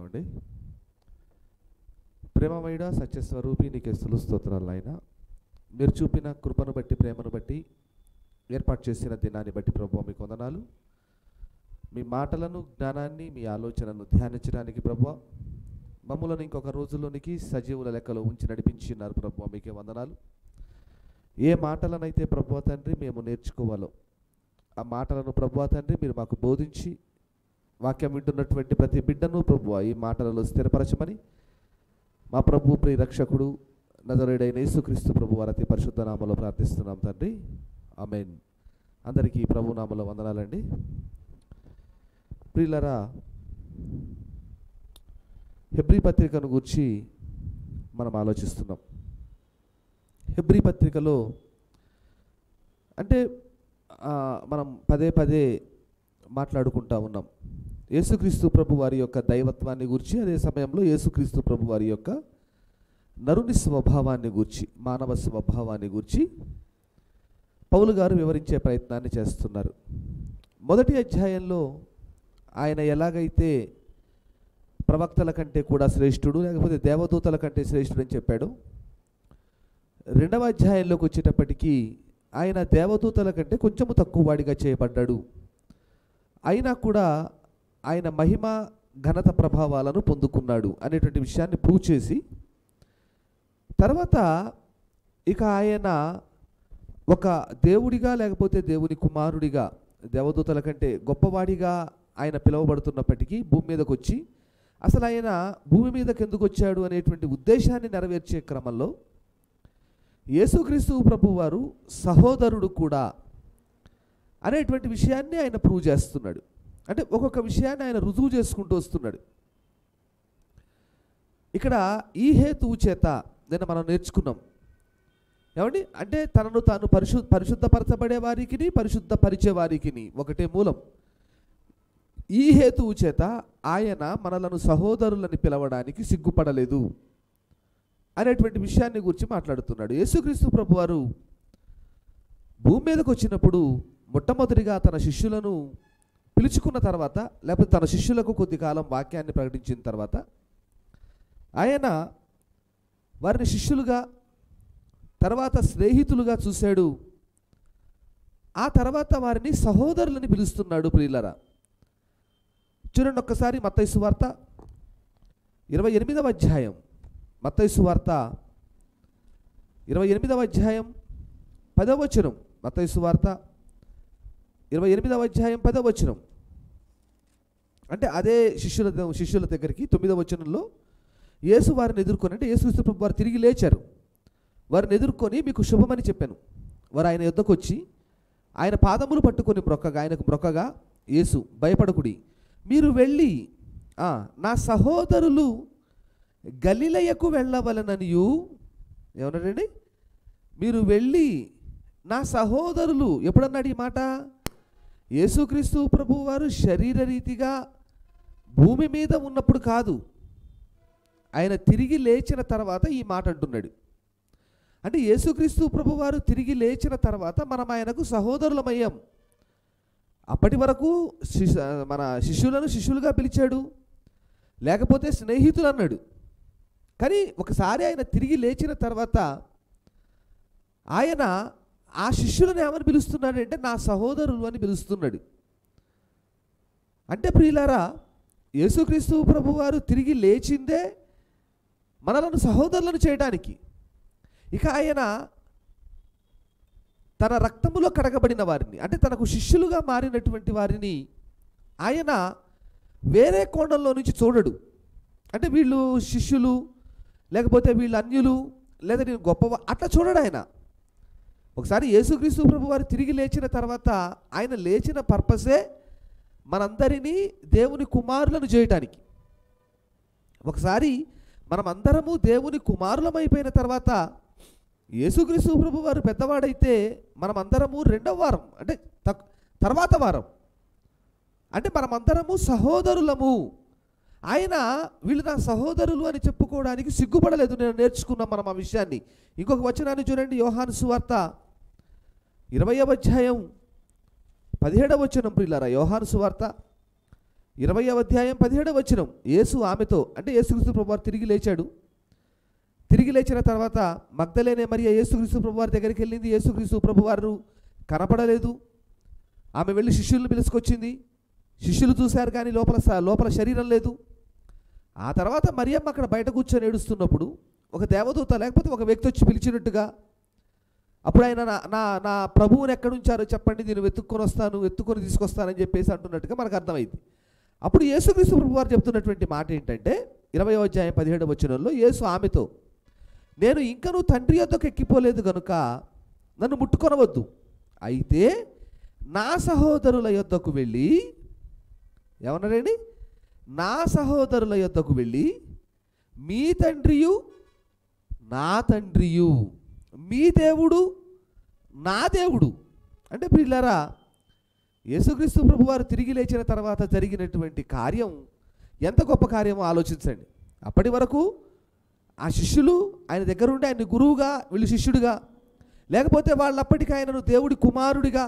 ప్రార్థిద్దామండి ప్రేమమయుడ సత్యస్వరూపి నీకే స్థులు స్తోత్రాలు ఆయన మీరు చూపిన కృపను బట్టి ప్రేమను బట్టి ఏర్పాటు చేసిన దినాన్ని బట్టి ప్రభు మీకు వందనాలు మీ మాటలను జ్ఞానాన్ని మీ ఆలోచనను ధ్యానించడానికి ప్రభు మమ్మలను ఇంకొక రోజులోనికి సజీవుల లెక్కలో ఉంచి నడిపించినారు ప్రభు మీకే వందనాలు ఏ మాటలనైతే ప్రభు తండ్రి మేము నేర్చుకోవాలో ఆ మాటలను ప్రభు తండ్రి మీరు మాకు బోధించి వాక్యం వింటున్నటువంటి ప్రతి బిడ్డను ప్రభు ఈ మాటలలో స్థిరపరచమని మా ప్రభు ప్రియ రక్షకుడు నజరుడైన యేసుక్రీస్తు ప్రభు వారి అతి పరిశుద్ధ నామలో ప్రార్థిస్తున్నాం తండ్రి ఆమెన్ అందరికీ ప్రభు నామలో వందనాలండి ప్రియులరా హెబ్రీ పత్రికను గురించి మనం ఆలోచిస్తున్నాం హెబ్రీ పత్రికలో అంటే ఆ, మనం పదే పదే మాట్లాడుకుంటా ఉన్నాం యేసుక్రీస్తు ప్రభు వారి యొక్క దైవత్వాన్ని గురించి అదే సమయంలో యేసుక్రీస్తు ప్రభు వారి యొక్క నరుని స్వభావాన్ని గురించి మానవ స్వభావాన్ని గురించి పౌలు గారు వివరించే ప్రయత్నాన్ని చేస్తున్నారు మొదటి అధ్యాయంలో ఆయన ఎలాగైతే ప్రవక్తల కంటే కూడా శ్రేష్ఠుడు లేకపోతే దేవదూతల కంటే శ్రేష్ఠుడు అని చెప్పాడు రెండవ అధ్యాయంలోకి వచ్చేటప్పటికీ ఆయన దేవదూతల కంటే కొంచెము తక్కువ వాడిగా చేయబడ్డాడు అయినా కూడా ఆయన మహిమ ఘనత ప్రభావాలను పొందుకున్నాడు అనేటువంటి విషయాన్ని ప్రూవ్ చేసి తర్వాత ఇక ఆయన ఒక దేవుడిగా లేకపోతే దేవుని కుమారుడిగా దేవదూతల కంటే గొప్పవాడిగా ఆయన పిలువబడుతున్నప్పటికీ భూమి మీదకి వచ్చి అసలు ఆయన భూమి మీదకి ఎందుకు వచ్చాడు అనేటువంటి ఉద్దేశాన్ని నెరవేర్చే క్రమంలో యేసుక్రీస్తు ప్రభు వారు సహోదరుడు కూడా అనేటువంటి విషయాన్ని ఆయన ప్రూవ్ చేస్తున్నాడు అంటే ఒక్కొక్క విషయాన్ని ఆయన రుజువు చేసుకుంటూ వస్తున్నాడు ఇక్కడ ఈ హేతువు చేత నిన్న మనం నేర్చుకున్నాం ఏమండి అంటే తనను తాను పరిశు పరిశుద్ధపరచబడే వారికి పరిశుద్ధపరిచే వారికి ఒకటే మూలం ఈ హేతువు చేత ఆయన మనలను సహోదరులని పిలవడానికి సిగ్గుపడలేదు అనేటువంటి విషయాన్ని గురించి మాట్లాడుతున్నాడు యేసుక్రీస్తు ప్రభువారు భూమి మీదకి వచ్చినప్పుడు మొట్టమొదటిగా తన శిష్యులను పిలుచుకున్న తర్వాత లేకపోతే తన శిష్యులకు కొద్ది కాలం వాక్యాన్ని ప్రకటించిన తర్వాత ఆయన వారిని శిష్యులుగా తర్వాత స్నేహితులుగా చూశాడు ఆ తర్వాత వారిని సహోదరులని పిలుస్తున్నాడు ప్రియులరా చూడండి ఒక్కసారి మత్తైసు వార్త ఇరవై ఎనిమిదవ అధ్యాయం మత్తైసు వార్త ఇరవై ఎనిమిదవ అధ్యాయం పదవ వచనం మత్తైసు వార్త ఇరవై ఎనిమిదవ అధ్యాయం పదవ వచనం అంటే అదే శిష్యుల ద- శిష్యుల దగ్గరికి తొమ్మిదవ వచనంలో యేసు వారిని ఎదుర్కొని అంటే యేసుక్రీస్తు ప్రభు వారు తిరిగి లేచారు వారిని ఎదుర్కొని మీకు శుభమని చెప్పాను వారు ఆయన యుద్ధకు వచ్చి ఆయన పాదములు పట్టుకొని మ్రొక్కగా ఆయనకు మ్రొక్కగా యేసు భయపడకుడి మీరు వెళ్ళి ఆ, నా సహోదరులు గలిలయకు వెళ్ళవలననియు ఏమన్నాడండి మీరు వెళ్ళి నా సహోదరులు ఎప్పుడన్నాడు ఈ మాట యేసుక్రీస్తు ప్రభు వారు శరీర రీతిగా భూమి మీద ఉన్నప్పుడు కాదు ఆయన తిరిగి లేచిన తర్వాత ఈ మాట అంటున్నాడు అంటే యేసుక్రీస్తు ప్రభు వారు తిరిగి లేచిన తర్వాత మనం ఆయనకు సహోదరులమయ్యాం అప్పటి వరకు శిశ మన శిష్యులను శిష్యులుగా పిలిచాడు లేకపోతే స్నేహితులు అన్నాడు కానీ ఒకసారి ఆయన తిరిగి లేచిన తర్వాత ఆయన ఆ శిష్యులను ఏమని పిలుస్తున్నాడు అంటే నా సహోదరులు అని పిలుస్తున్నాడు అంటే ప్రియులారా యేసుక్రీస్తు ప్రభు వారు తిరిగి లేచిందే మనలను సహోదరులను చేయడానికి ఇక ఆయన తన రక్తములో కడగబడిన వారిని అంటే తనకు శిష్యులుగా మారినటువంటి వారిని ఆయన వేరే కోణంలో నుంచి చూడడు అంటే వీళ్ళు శిష్యులు లేకపోతే వీళ్ళు అన్యులు లేదా నేను గొప్ప అట్లా చూడడు ఆయన ఒకసారి యేసుక్రీస్తు ప్రభు వారు తిరిగి లేచిన తర్వాత ఆయన లేచిన పర్పసే మనందరినీ దేవుని కుమారులను చేయటానికి ఒకసారి మనం అందరము దేవుని కుమారులమైపోయిన తర్వాత యేసుక్రీస్తు ప్రభు వారు పెద్దవాడైతే మనం అందరము రెండవ వారం అంటే తక్- తర్వాత వారం అంటే మనమందరము సహోదరులము ఆయన వీళ్ళు నా సహోదరులు అని చెప్పుకోవడానికి సిగ్గుపడలేదు నేను నేర్చుకున్నాం మనం ఆ విషయాన్ని ఇంకొక వచనాన్ని చూడండి యోహాను సువార్త ఇరవయవ అధ్యాయం పదిహేడవ వచనం ప్రియులారా యోహాను సువార్త ఇరవై అధ్యాయం పదిహేడవ వచనం యేసు ఆమెతో అంటే యేసుక్రీస్తు ప్రభువారు తిరిగి లేచాడు తిరిగి లేచిన తర్వాత మగ్ధలేనే మరియ యేసుక్రీస్తు ప్రభువారి దగ్గరికి వెళ్ళింది యేసుక్రీస్తు ప్రభువారు కనపడలేదు ఆమె వెళ్ళి శిష్యులను పిలుచుకొచ్చింది శిష్యులు చూశారు కానీ లోపల స- లోపల శరీరం లేదు ఆ తర్వాత మరియమ్మ అక్కడ బయట కూర్చొని ఏడుస్తున్నప్పుడు ఒక దేవదూత లేకపోతే ఒక వ్యక్తి వచ్చి పిలిచినట్టుగా అప్పుడు ఆయన నా నా నా ప్రభువుని ఎక్కడి ఉంచారో చెప్పండి నేను వెతుక్కొని వస్తాను వెతుక్కొని తీసుకొస్తానని చెప్పేసి అంటున్నట్టుగా మనకు అర్థమైంది అప్పుడు యేసుక్రీస్తు ప్రభు వారు చెప్తున్నటువంటి మాట ఏంటంటే ఇరవై అధ్యాయం పదిహేడు వచనంలో యేసు ఆమెతో నేను ఇంకనూ తండ్రి యొద్దకు ఎక్కిపోలేదు గనుక నన్ను ముట్టుకొనవద్దు అయితే నా సహోదరుల యొద్దకు వెళ్ళి ఏమన్నారండి నా సహోదరుల యొద్దకు వెళ్ళి మీ తండ్రియు నా తండ్రియు మీ దేవుడు నా దేవుడు అంటే ప్రియులారా యేసుక్రీస్తు ప్రభు వారు తిరిగి లేచిన తర్వాత జరిగినటువంటి కార్యం ఎంత గొప్ప కార్యమో ఆలోచించండి అప్పటి వరకు ఆ శిష్యులు ఆయన దగ్గర ఉండి ఆయన గురువుగా వీళ్ళు శిష్యుడిగా లేకపోతే వాళ్ళప్పటికీ ఆయనను దేవుడి కుమారుడిగా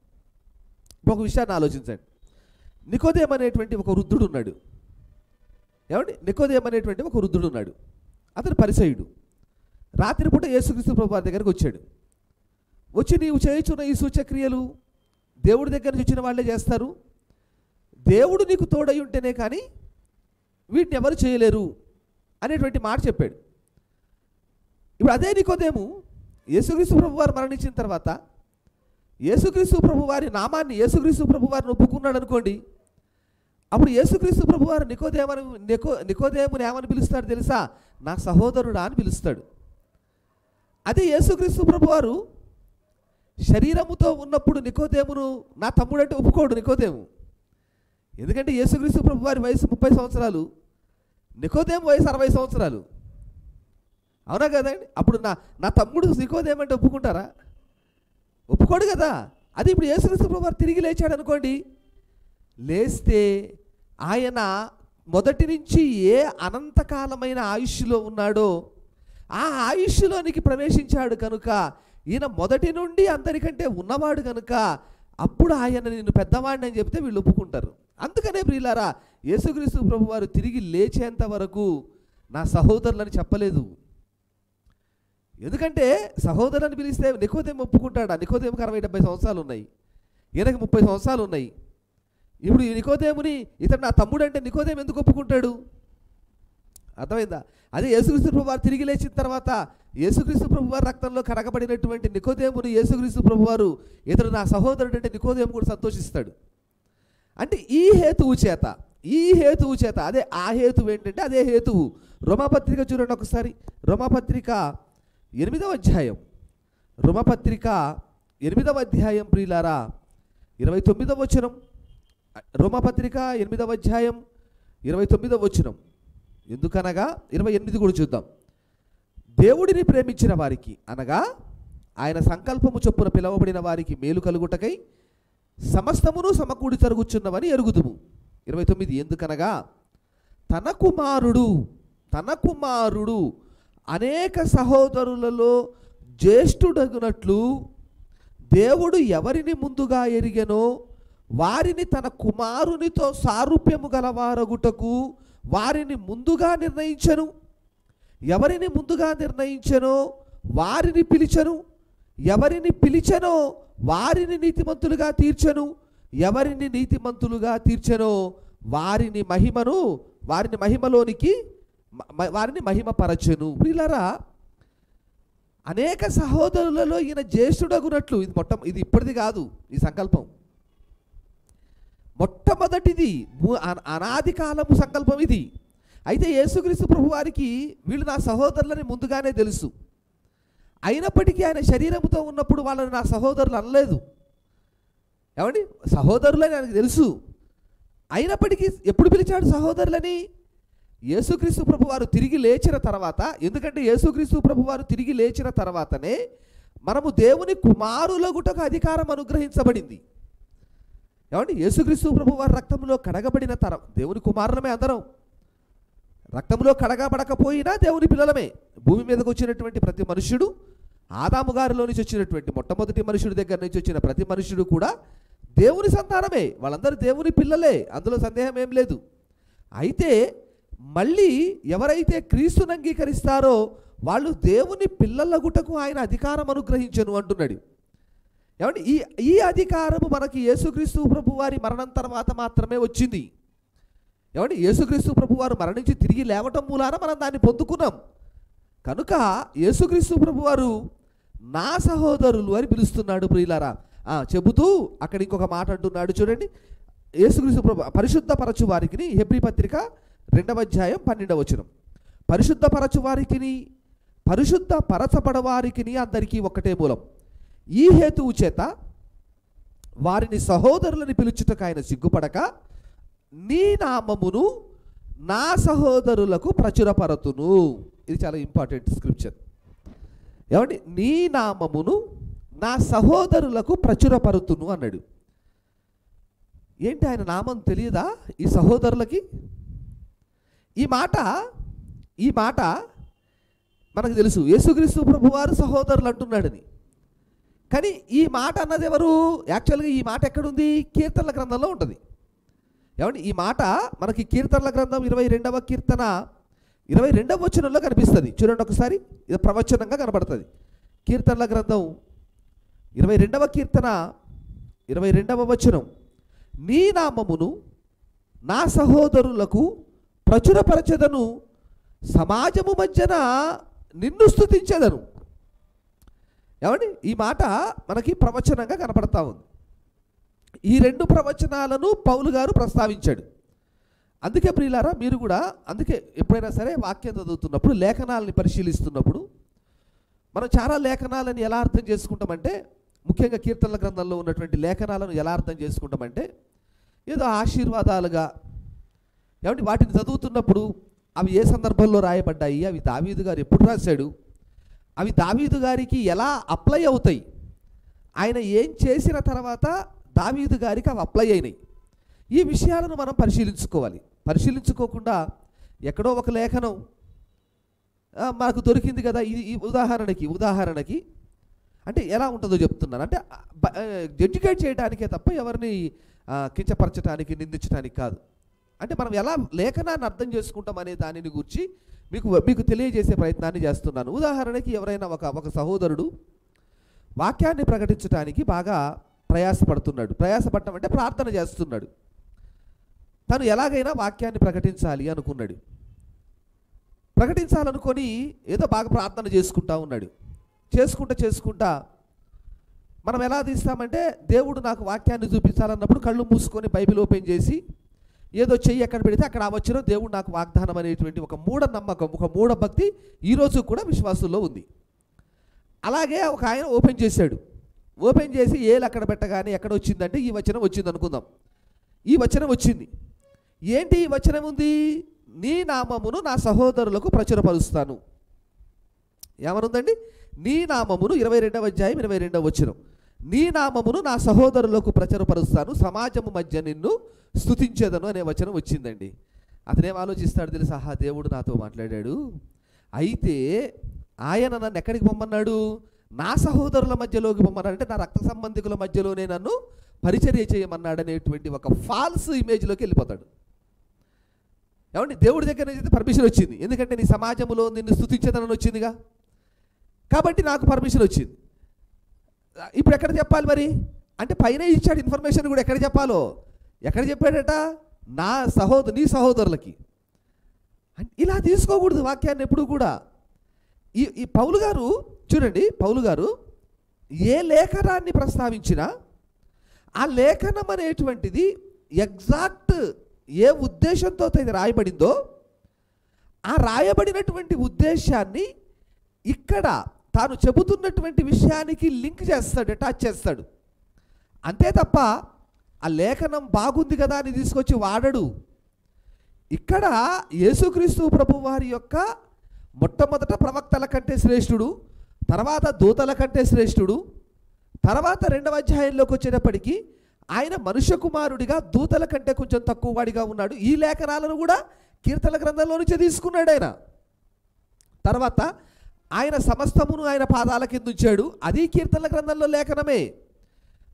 ఒక విషయాన్ని ఆలోచించండి నికోదేం అనేటువంటి ఒక వృద్ధుడు ఉన్నాడు ఏమండి నికోదేం అనేటువంటి ఒక వృద్ధుడు ఉన్నాడు అతను పరిసయుడు రాత్రిపూట యేసుక్రీస్తు ప్రభు వారి దగ్గరికి వచ్చాడు వచ్చి నీవు చేయుచున్న ఈ సూచక్రియలు దేవుడి దగ్గర నుంచి వచ్చిన వాళ్ళే చేస్తారు దేవుడు నీకు తోడై ఉంటేనే కానీ వీటిని ఎవరు చేయలేరు అనేటువంటి మాట చెప్పాడు ఇప్పుడు అదే నికోదేము యేసుక్రీస్తు ప్రభు వారు మరణించిన తర్వాత యేసుక్రీస్తు ప్రభు వారి నామాన్ని యేసుక్రీస్తు ప్రభు వారిని ఒప్పుకున్నాడు అనుకోండి అప్పుడు యేసుక్రీస్తు ప్రభు వారు నికోదేమని నికో నికోదేముని ఏమని పిలుస్తాడు తెలుసా నా సహోదరుడా అని పిలుస్తాడు అదే యేసుక్రీస్తు ప్రభు వారు శరీరముతో ఉన్నప్పుడు నికోదేమును నా తమ్ముడు అంటే ఒప్పుకోడు నికోదేము ఎందుకంటే యేసుక్రీస్తు ప్రభు వారి వయసు ముప్పై సంవత్సరాలు నికోదేము వయసు అరవై సంవత్సరాలు అవునా కదండి అప్పుడు నా నా తమ్ముడు నికోదేమంటే ఒప్పుకుంటారా ఒప్పుకోడు కదా అది ఇప్పుడు యేసుక్రీస్తు ప్రభు వారు తిరిగి లేచాడు అనుకోండి లేస్తే ఆయన మొదటి నుంచి ఏ అనంతకాలమైన ఆయుష్లో ఉన్నాడో ఆ ఆయుష్లోనికి ప్రవేశించాడు కనుక ఈయన మొదటి నుండి అందరికంటే ఉన్నవాడు కనుక అప్పుడు ఆయన నేను పెద్దవాడిని అని చెప్తే వీళ్ళు ఒప్పుకుంటారు అందుకనే ప్రియులారా యేసుక్రీస్తు ప్రభు వారు తిరిగి లేచేంత వరకు నా సహోదరులని చెప్పలేదు ఎందుకంటే సహోదరుని పిలిస్తే నికోదేం ఒప్పుకుంటాడా నికోదేముకి అరవై డెబ్బై సంవత్సరాలు ఉన్నాయి ఈయనకి ముప్పై సంవత్సరాలు ఉన్నాయి ఇప్పుడు ఈ నికోదేముని ఇతడు నా తమ్ముడు అంటే నికోదేం ఎందుకు ఒప్పుకుంటాడు అర్థమైందా అదే యేసుక్రీస్తు ప్రభు వారు తిరిగి లేచిన తర్వాత యేసుక్రీస్తు ప్రభు వారి రక్తంలో కడగబడినటువంటి నికోదేముని యేసుక్రీస్తు ప్రభు వారు ఇతడు నా సహోదరుడు అంటే నికోదేము కూడా సంతోషిస్తాడు అంటే ఈ హేతువు చేత ఈ హేతువు చేత అదే ఆ హేతువు ఏంటంటే అదే హేతువు రోమాపత్రిక చూడండి ఒకసారి రోమాపత్రిక ఎనిమిదవ అధ్యాయం రోమపత్రిక ఎనిమిదవ అధ్యాయం ప్రియులారా ఇరవై తొమ్మిదవ వచనం రోమపత్రిక ఎనిమిదవ అధ్యాయం ఇరవై తొమ్మిదవ వచనం ఎందుకనగా ఇరవై ఎనిమిది కూడా చూద్దాం దేవుడిని ప్రేమించిన వారికి అనగా ఆయన సంకల్పము చొప్పున పిలువబడిన వారికి మేలు కలుగుటకై సమస్తమును సమకూడి జరుగుచున్నవని ఎరుగుదుము ఇరవై తొమ్మిది ఎందుకనగా తన కుమారుడు తన కుమారుడు అనేక సహోదరులలో జ్యేష్ఠుడగునట్లు దేవుడు ఎవరిని ముందుగా ఎరిగెనో వారిని తన కుమారునితో సారూప్యము గలవారగుటకు వారిని ముందుగా నిర్ణయించను ఎవరిని ముందుగా నిర్ణయించనో వారిని పిలిచను ఎవరిని పిలిచనో వారిని నీతిమంతులుగా తీర్చను ఎవరిని నీతిమంతులుగా తీర్చనో వారిని మహిమను వారిని మహిమలోనికి మ- మ- వారిని మహిమపరచెను ప్రియులారా అనేక సహోదరులలో ఈయన జ్యేష్ఠుడగునట్లు ఇది మొట్ట ఇది ఇప్పటిది కాదు ఈ సంకల్పం మొట్టమొదటిది ము- అన- అనాది కాలము సంకల్పం ఇది అయితే యేసుక్రీస్తు ప్రభు వారికి వీళ్ళు నా సహోదరులని ముందుగానే తెలుసు అయినప్పటికీ ఆయన శరీరముతో ఉన్నప్పుడు వాళ్ళని నా సహోదరులు అనలేదు ఏమండి సహోదరులని ఆయనకు తెలుసు అయినప్పటికీ ఎప్పుడు పిలిచాడు సహోదరులని యేసుక్రీస్తు ప్రభు వారు తిరిగి లేచిన తర్వాత ఎందుకంటే యేసుక్రీస్తు ప్రభు వారు తిరిగి లేచిన తర్వాతనే మనము దేవుని కుమారులగుటకు అధికారం అనుగ్రహించబడింది ఏమండి యేసుక్రీస్తు ప్రభు వారి రక్తంలో కడగబడిన తరం దేవుని కుమారులమే అందరం రక్తంలో కడగబడకపోయినా దేవుని పిల్లలమే భూమి మీదకి వచ్చినటువంటి ప్రతి మనుష్యుడు ఆదాము గారిలో నుంచి వచ్చినటువంటి మొట్టమొదటి మనుషుడి దగ్గర నుంచి వచ్చిన ప్రతి మనుషుడు కూడా దేవుని సంతానమే వాళ్ళందరూ దేవుని పిల్లలే అందులో సందేహం ఏం లేదు అయితే మళ్ళీ ఎవరైతే క్రీస్తుని అంగీకరిస్తారో వాళ్ళు దేవుని పిల్లలగుటకు ఆయన అధికారం అనుగ్రహించను అంటున్నాడు ఏమంటే ఈ ఈ అధికారము మనకి యేసుక్రీస్తు ప్రభు వారి మరణం తర్వాత మాత్రమే వచ్చింది ఏమంటే యేసుక్రీస్తు ప్రభు వారు మరణించి తిరిగి లేవటం మూలాన మనం దాన్ని పొందుకున్నాం కనుక యేసుక్రీస్తు ప్రభు వారు నా సహోదరులు అని పిలుస్తున్నాడు ప్రియులారా ఆ, చెబుతూ అక్కడ ఇంకొక మాట అంటున్నాడు చూడండి యేసుక్రీస్తు ప్రభు పరిశుద్ధపరచు వారికి హెబ్రి పత్రిక రెండవ అధ్యాయం పన్నెండవ వచనం పరిశుద్ధపరచు వారికిని పరిశుద్ధ పరచబడవారికిని అందరికీ ఒకటే మూలం ఈ హేతువు చేత వారిని సహోదరులని పిలుచుటకు ఆయన సిగ్గుపడక నీ నామమును నా సహోదరులకు ప్రచురపరతును ఇది చాలా ఇంపార్టెంట్ స్క్రిప్చర్ ఏమండి నీ నామమును నా సహోదరులకు ప్రచురపరుతును అన్నాడు ఏంటి ఆయన నామం తెలియదా ఈ సహోదరులకి ఈ మాట ఈ మాట మనకు తెలుసు యేసుక్రీస్తు ప్రభువారు సహోదరులు అంటున్నాడని కానీ ఈ మాట అన్నది ఎవరు యాక్చువల్గా ఈ మాట ఎక్కడుంది కీర్తనల గ్రంథంలో ఉంటుంది ఏమండి ఈ మాట మనకి కీర్తనల గ్రంథం ఇరవై రెండవ కీర్తన ఇరవై రెండవ వచనంలో కనిపిస్తుంది చూడండి ఒకసారి ఇది ప్రవచనంగా కనబడుతుంది కీర్తనల గ్రంథం ఇరవై రెండవ కీర్తన ఇరవై రెండవ వచనం నీ నామమును నా సహోదరులకు ప్రచురపరచెదను సమాజము మధ్యన నిన్ను స్తుతించెదను ఏమండి ఈ మాట మనకి ప్రవచనంగా కనపడతా ఉంది ఈ రెండు ప్రవచనాలను పౌలు గారు ప్రస్తావించాడు అందుకే ప్రియులారా మీరు కూడా అందుకే ఎప్పుడైనా సరే వాక్యం చదువుతున్నప్పుడు లేఖనాలని పరిశీలిస్తున్నప్పుడు మనం చాలా లేఖనాలను ఎలా అర్థం చేసుకుంటామంటే ముఖ్యంగా కీర్తనల గ్రంథంలో ఉన్నటువంటి లేఖనాలను ఎలా అర్థం చేసుకుంటామంటే ఏదో ఆశీర్వాదాలుగా ఏమంటే వాటిని చదువుతున్నప్పుడు అవి ఏ సందర్భంలో రాయబడ్డాయి అవి దావీదు గారు ఎప్పుడు రాశాడు అవి దావీదు గారికి ఎలా అప్లై అవుతాయి ఆయన ఏం చేసిన తర్వాత దావీదు గారికి అవి అప్లై అయినాయి ఈ విషయాలను మనం పరిశీలించుకోవాలి పరిశీలించుకోకుండా ఎక్కడో ఒక లేఖనం ఆ, మాకు దొరికింది కదా ఇది ఈ ఉదాహరణకి ఉదాహరణకి అంటే ఎలా ఉంటుందో చెప్తున్నాను అంటే ఎడ్యుకేట్ చేయడానికే తప్ప ఎవరిని ఆ, కించపరచడానికి నిందించడానికి కాదు అంటే మనం ఎలా లేఖనాన్ని అర్థం చేసుకుంటాం అనే దానిని గురించి మీకు మీకు తెలియజేసే ప్రయత్నాన్ని చేస్తున్నాను ఉదాహరణకి ఎవరైనా ఒక ఒక సహోదరుడు వాక్యాన్ని ప్రకటించడానికి బాగా ప్రయాసపడుతున్నాడు ప్రయాసపడటం అంటే ప్రార్థన చేస్తున్నాడు తను ఎలాగైనా వాక్యాన్ని ప్రకటించాలి అనుకున్నాడు ప్రకటించాలనుకొని ఏదో బాగా ప్రార్థన చేసుకుంటా ఉన్నాడు చేసుకుంటా చేసుకుంటా మనం ఎలా తీస్తామంటే దేవుడు నాకు వాక్యాన్ని చూపించాలన్నప్పుడు కళ్ళు మూసుకొని బైబిల్ ఓపెన్ చేసి ఏదో చెయ్యి ఎక్కడ పెడితే అక్కడ ఆ వచ్చిన దేవుడు నాకు వాగ్దానం అనేటువంటి ఒక మూఢ నమ్మకం ఒక మూఢ భక్తి ఈరోజు కూడా విశ్వాసుల్లో ఉంది అలాగే ఒక ఆయన ఓపెన్ చేశాడు ఓపెన్ చేసి ఏలు అక్కడ పెట్టగానే ఎక్కడ వచ్చిందంటే ఈ వచనం వచ్చింది అనుకుందాం ఈ వచనం వచ్చింది ఏంటి ఈ వచనం ఉంది నీ నామమును నా సహోదరులకు ప్రచురపరుస్తాను ఏమనుందండి నీ నామమును ఇరవై రెండవ అధ్యాయం ఇరవై రెండవ వచనం నీ నామమును నా సహోదరులకు ప్రచురపరుస్తాను సమాజము మధ్య నిన్ను స్తుతించేదను అనే వచనం వచ్చిందండి అతనేం ఆలోచిస్తాడు తెలుసా ఆహా దేవుడు నాతో మాట్లాడాడు అయితే ఆయన నన్ను ఎక్కడికి పొమ్మన్నాడు నా సహోదరుల మధ్యలోకి పొమ్మన్నాడు అంటే నా రక్త సంబంధికుల మధ్యలోనే నన్ను పరిచర్య చేయమన్నాడు అనేటువంటి ఒక ఫాల్స్ ఇమేజ్లోకి వెళ్ళిపోతాడు ఏమండి దేవుడి దగ్గర నుంచి అయితే పర్మిషన్ వచ్చింది ఎందుకంటే నీ సమాజంలో నిన్ను స్థుతించదని వచ్చిందిగా కాబట్టి నాకు పర్మిషన్ వచ్చింది ఇప్పుడు ఎక్కడ చెప్పాలి మరి అంటే పైన ఇచ్చాడు ఇన్ఫర్మేషన్ కూడా ఎక్కడ చెప్పాలో ఎక్కడ చెప్పాడట నా సహోదరు నీ సహోదరులకి అన్- ఇలా తీసుకోకూడదు వాక్యాన్ని ఎప్పుడు కూడా ఈ ఈ పౌలు గారు చూడండి పౌలు గారు ఏ లేఖనాన్ని ప్రస్తావించినా ఆ లేఖనం అనేటువంటిది ఎగ్జాక్ట్ ఏ ఉద్దేశంతో అయితే రాయబడిందో ఆ రాయబడినటువంటి ఉద్దేశాన్ని ఇక్కడ తాను చెబుతున్నటువంటి విషయానికి లింక్ చేస్తాడు అటాచ్ చేస్తాడు అంతే తప్ప ఆ లేఖనం బాగుంది కదా అని తీసుకొచ్చి వాడడు ఇక్కడ యేసుక్రీస్తు ప్రభు వారి యొక్క మొట్టమొదట ప్రవక్తల కంటే శ్రేష్ఠుడు తర్వాత దూతల కంటే శ్రేష్ఠుడు తర్వాత రెండవ అధ్యాయంలోకి వచ్చేటప్పటికి ఆయన మనుష్య కుమారుడిగా దూతల కంటే కొంచెం తక్కువ వాడిగా ఉన్నాడు ఈ లేఖనాలను కూడా కీర్తన గ్రంథంలో నుంచే తీసుకున్నాడు ఆయన తర్వాత ఆయన సమస్తమును ఆయన పాదాల కింద ఉంచాడు అది కీర్తనల గ్రంథంలో లేఖనమే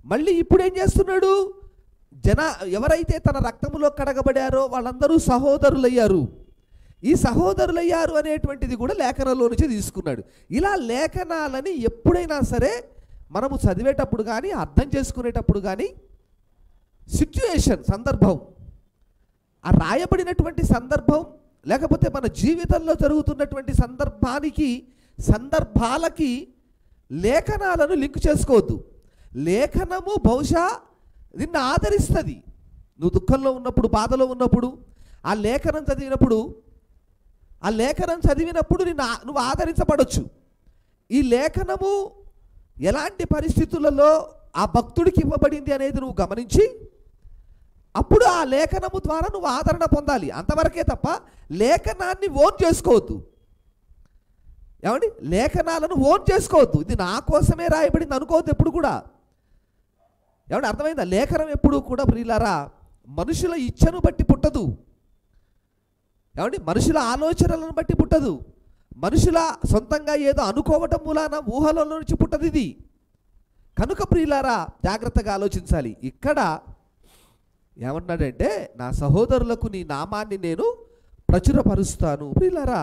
మళ్ళీ ఇప్పుడు ఏం చేస్తున్నాడు జన ఎవరైతే తన రక్తములో కడగబడారో వాళ్ళందరూ సహోదరులయ్యారు ఈ సహోదరులయ్యారు అనేటువంటిది కూడా లేఖనంలో నుంచి తీసుకున్నాడు ఇలా లేఖనాలని ఎప్పుడైనా సరే మనము చదివేటప్పుడు కానీ అర్థం చేసుకునేటప్పుడు కానీ సిచ్యుయేషన్ సందర్భం ఆ రాయబడినటువంటి సందర్భం లేకపోతే మన జీవితంలో జరుగుతున్నటువంటి సందర్భానికి సందర్భాలకి లేఖనాలను లింక్ చేసుకోవద్దు లేఖనము బహుశా నిన్ను ఆదరిస్తుంది నువ్వు దుఃఖంలో ఉన్నప్పుడు బాధలో ఉన్నప్పుడు ఆ లేఖనం చదివినప్పుడు ఆ లేఖనం చదివినప్పుడు నిన్ను ఆ- నువ్వు ఆదరించబడొచ్చు ఈ లేఖనము ఎలాంటి పరిస్థితులలో ఆ భక్తుడికి ఇవ్వబడింది అనేది నువ్వు గమనించి అప్పుడు ఆ లేఖనము ద్వారా నువ్వు ఆదరణ పొందాలి అంతవరకే తప్ప లేఖనాన్ని ఓన్ చేసుకోవద్దు ఏమండి లేఖనాలను ఓన్ చేసుకోవద్దు ఇది నా కోసమే రాయబడింది అనుకోవద్దు ఎప్పుడు కూడా ఏమండి అర్థమైందా లేఖనం ఎప్పుడు కూడా ప్రియులారా మనుషుల ఇచ్చను బట్టి పుట్టదు ఏమండి మనుషుల ఆలోచనలను బట్టి పుట్టదు మనుషుల సొంతంగా ఏదో అనుకోవటం మూలాన ఊహలలో నుంచి పుట్టదు ఇది కనుక ప్రియులారా జాగ్రత్తగా ఆలోచించాలి ఇక్కడ ఏమన్నాడంటే నా సహోదరులకు నీ నామాన్ని నేను ప్రచురపరుస్తాను ప్రియులారా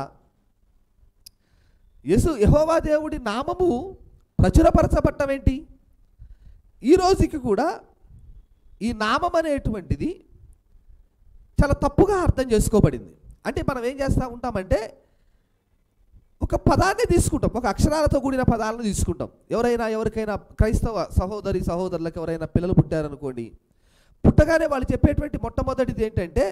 యేసు యహోవా దేవుడి నామము ప్రచురపరచబట్టం ఏంటి ఈ రోజుకి కూడా ఈ నామం అనేటువంటిది చాలా తప్పుగా అర్థం చేసుకోబడింది అంటే మనం ఏం చేస్తూ ఉంటామంటే ఒక పదాన్ని తీసుకుంటాం ఒక అక్షరాలతో కూడిన పదాలను తీసుకుంటాం ఎవరైనా ఎవరికైనా క్రైస్తవ సహోదరి సహోదరులకు ఎవరైనా పిల్లలు పుట్టారనుకోండి పుట్టగానే వాళ్ళు చెప్పేటువంటి మొట్టమొదటిది ఏంటంటే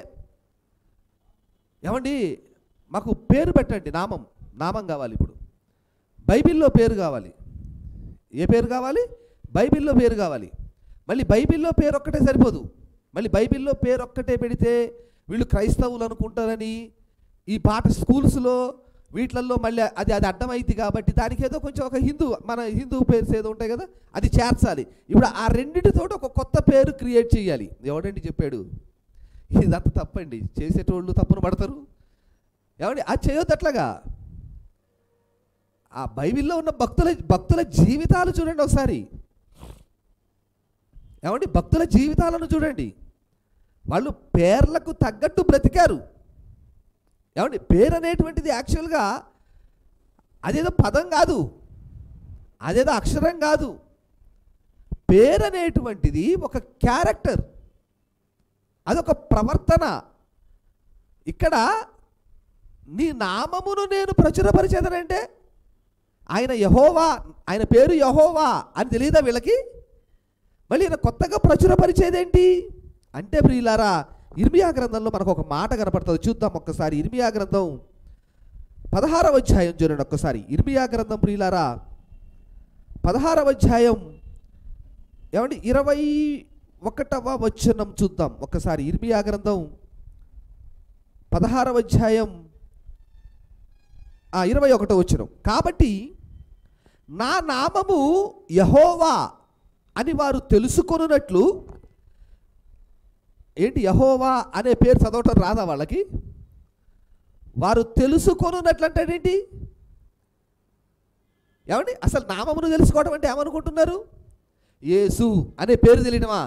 ఏమండి మాకు పేరు పెట్టండి నామం నామం కావాలి ఇప్పుడు బైబిల్లో పేరు కావాలి ఏ పేరు కావాలి బైబిల్లో పేరు కావాలి మళ్ళీ బైబిల్లో పేరు ఒక్కటే సరిపోదు మళ్ళీ బైబిల్లో పేరు ఒక్కటే పెడితే వీళ్ళు క్రైస్తవులు అనుకుంటారని ఈ పాట స్కూల్స్లో వీటిల్లో మళ్ళీ అది అది అడ్డమైంది కాబట్టి దానికి ఏదో కొంచెం ఒక హిందూ మన హిందూ పేర్స్ ఏదో ఉంటాయి కదా అది చేర్చాలి ఇప్పుడు ఆ రెండింటితో ఒక కొత్త పేరు క్రియేట్ చేయాలి ఎవడండి చెప్పాడు ఇదంతా తప్పండి చేసేటోళ్ళు తప్పును పడతారు ఏమండి అది చేయొద్దు అట్లాగా ఆ బైబిల్లో ఉన్న భక్తుల భక్తుల జీవితాలు చూడండి ఒకసారి ఏమండి భక్తుల జీవితాలను చూడండి వాళ్ళు పేర్లకు తగ్గట్టు బ్రతికారు ఏమండి పేరు అనేటువంటిది యాక్చువల్గా అదేదో పదం కాదు అదేదో అక్షరం కాదు పేరు అనేటువంటిది ఒక క్యారెక్టర్ అదొక ప్రవర్తన ఇక్కడ నీ నామమును నేను ప్రచురపరిచేదనంటే ఆయన యహోవా ఆయన పేరు యహోవా అని తెలియదా వీళ్ళకి మళ్ళీ ఈయన కొత్తగా ప్రచురపరిచేదేంటి అంటే ప్రియులారా ఇర్మియా గ్రంథంలో మనకు ఒక మాట కనపడుతుంది చూద్దాం ఒక్కసారి ఇర్మియా గ్రంథం పదహారవ అధ్యాయం చూడండి ఒక్కసారి ఇర్మియా గ్రంథం ప్రియులారా పదహారవ అధ్యాయం ఏమండి ఇరవై ఒకటవ వచనం చూద్దాం ఒక్కసారి ఇర్మియా గ్రంథం పదహారవ అధ్యాయం ఆ, ఇరవై ఒకటో వచనం కాబట్టి నా నామము యహోవా అని వారు తెలుసుకొనున్నట్లు ఏంటి యహోవా అనే పేరు చదవటం రాదా వాళ్ళకి వారు తెలుసుకొనున్నట్లు అంటే ఏంటి ఏమండి అసలు నామమును తెలుసుకోవడం అంటే ఏమనుకుంటున్నారు యేసు అనే పేరు తెలియడమా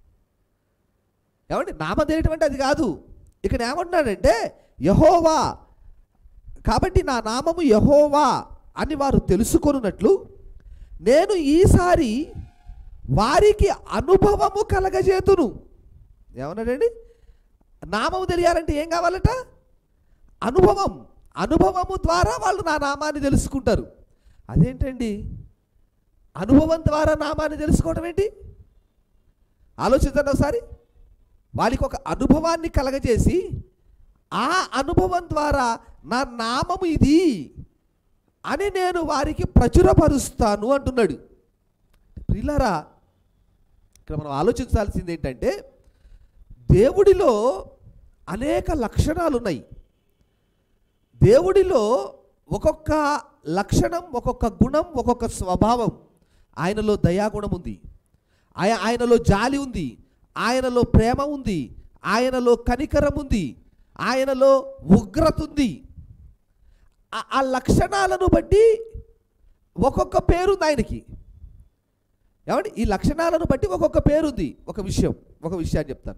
ఏమండి నామం తెలియటం అంటే అది కాదు ఇక్కడ ఏమంటున్నాడంటే యహోవా కాబట్టి నా నామము యహోవా అని వారు తెలుసుకొనున్నట్లు నేను ఈసారి వారికి అనుభవము కలగజేతును ఏమన్నాడండి నామము తెలియాలంటే ఏం కావాలట అనుభవం అనుభవము ద్వారా వాళ్ళు నా నామాన్ని తెలుసుకుంటారు అదేంటండి అనుభవం ద్వారా నామాన్ని తెలుసుకోవడం ఏంటి ఆలోచించండి ఒకసారి వాళ్ళకి ఒక అనుభవాన్ని కలగజేసి ఆ అనుభవం ద్వారా నా నామము ఇది అని నేను వారికి ప్రచురపరుస్తాను అంటున్నాడు ప్రిల్లరా ఇక్కడ మనం ఆలోచించాల్సింది ఏంటంటే దేవుడిలో అనేక లక్షణాలు ఉన్నాయి దేవుడిలో ఒక్కొక్క లక్షణం ఒక్కొక్క గుణం ఒక్కొక్క స్వభావం ఆయనలో దయాగుణం ఉంది ఆయ- ఆయనలో జాలి ఉంది ఆయనలో ప్రేమ ఉంది ఆయనలో కనికరం ఉంది ఆయనలో ఉగ్రత ఉంది ఆ- ఆ లక్షణాలను బట్టి ఒక్కొక్క పేరుంది ఆయనకి ఏమండి ఈ లక్షణాలను బట్టి ఒక్కొక్క పేరు ఉంది ఒక విషయం ఒక విషయాన్ని చెప్తాను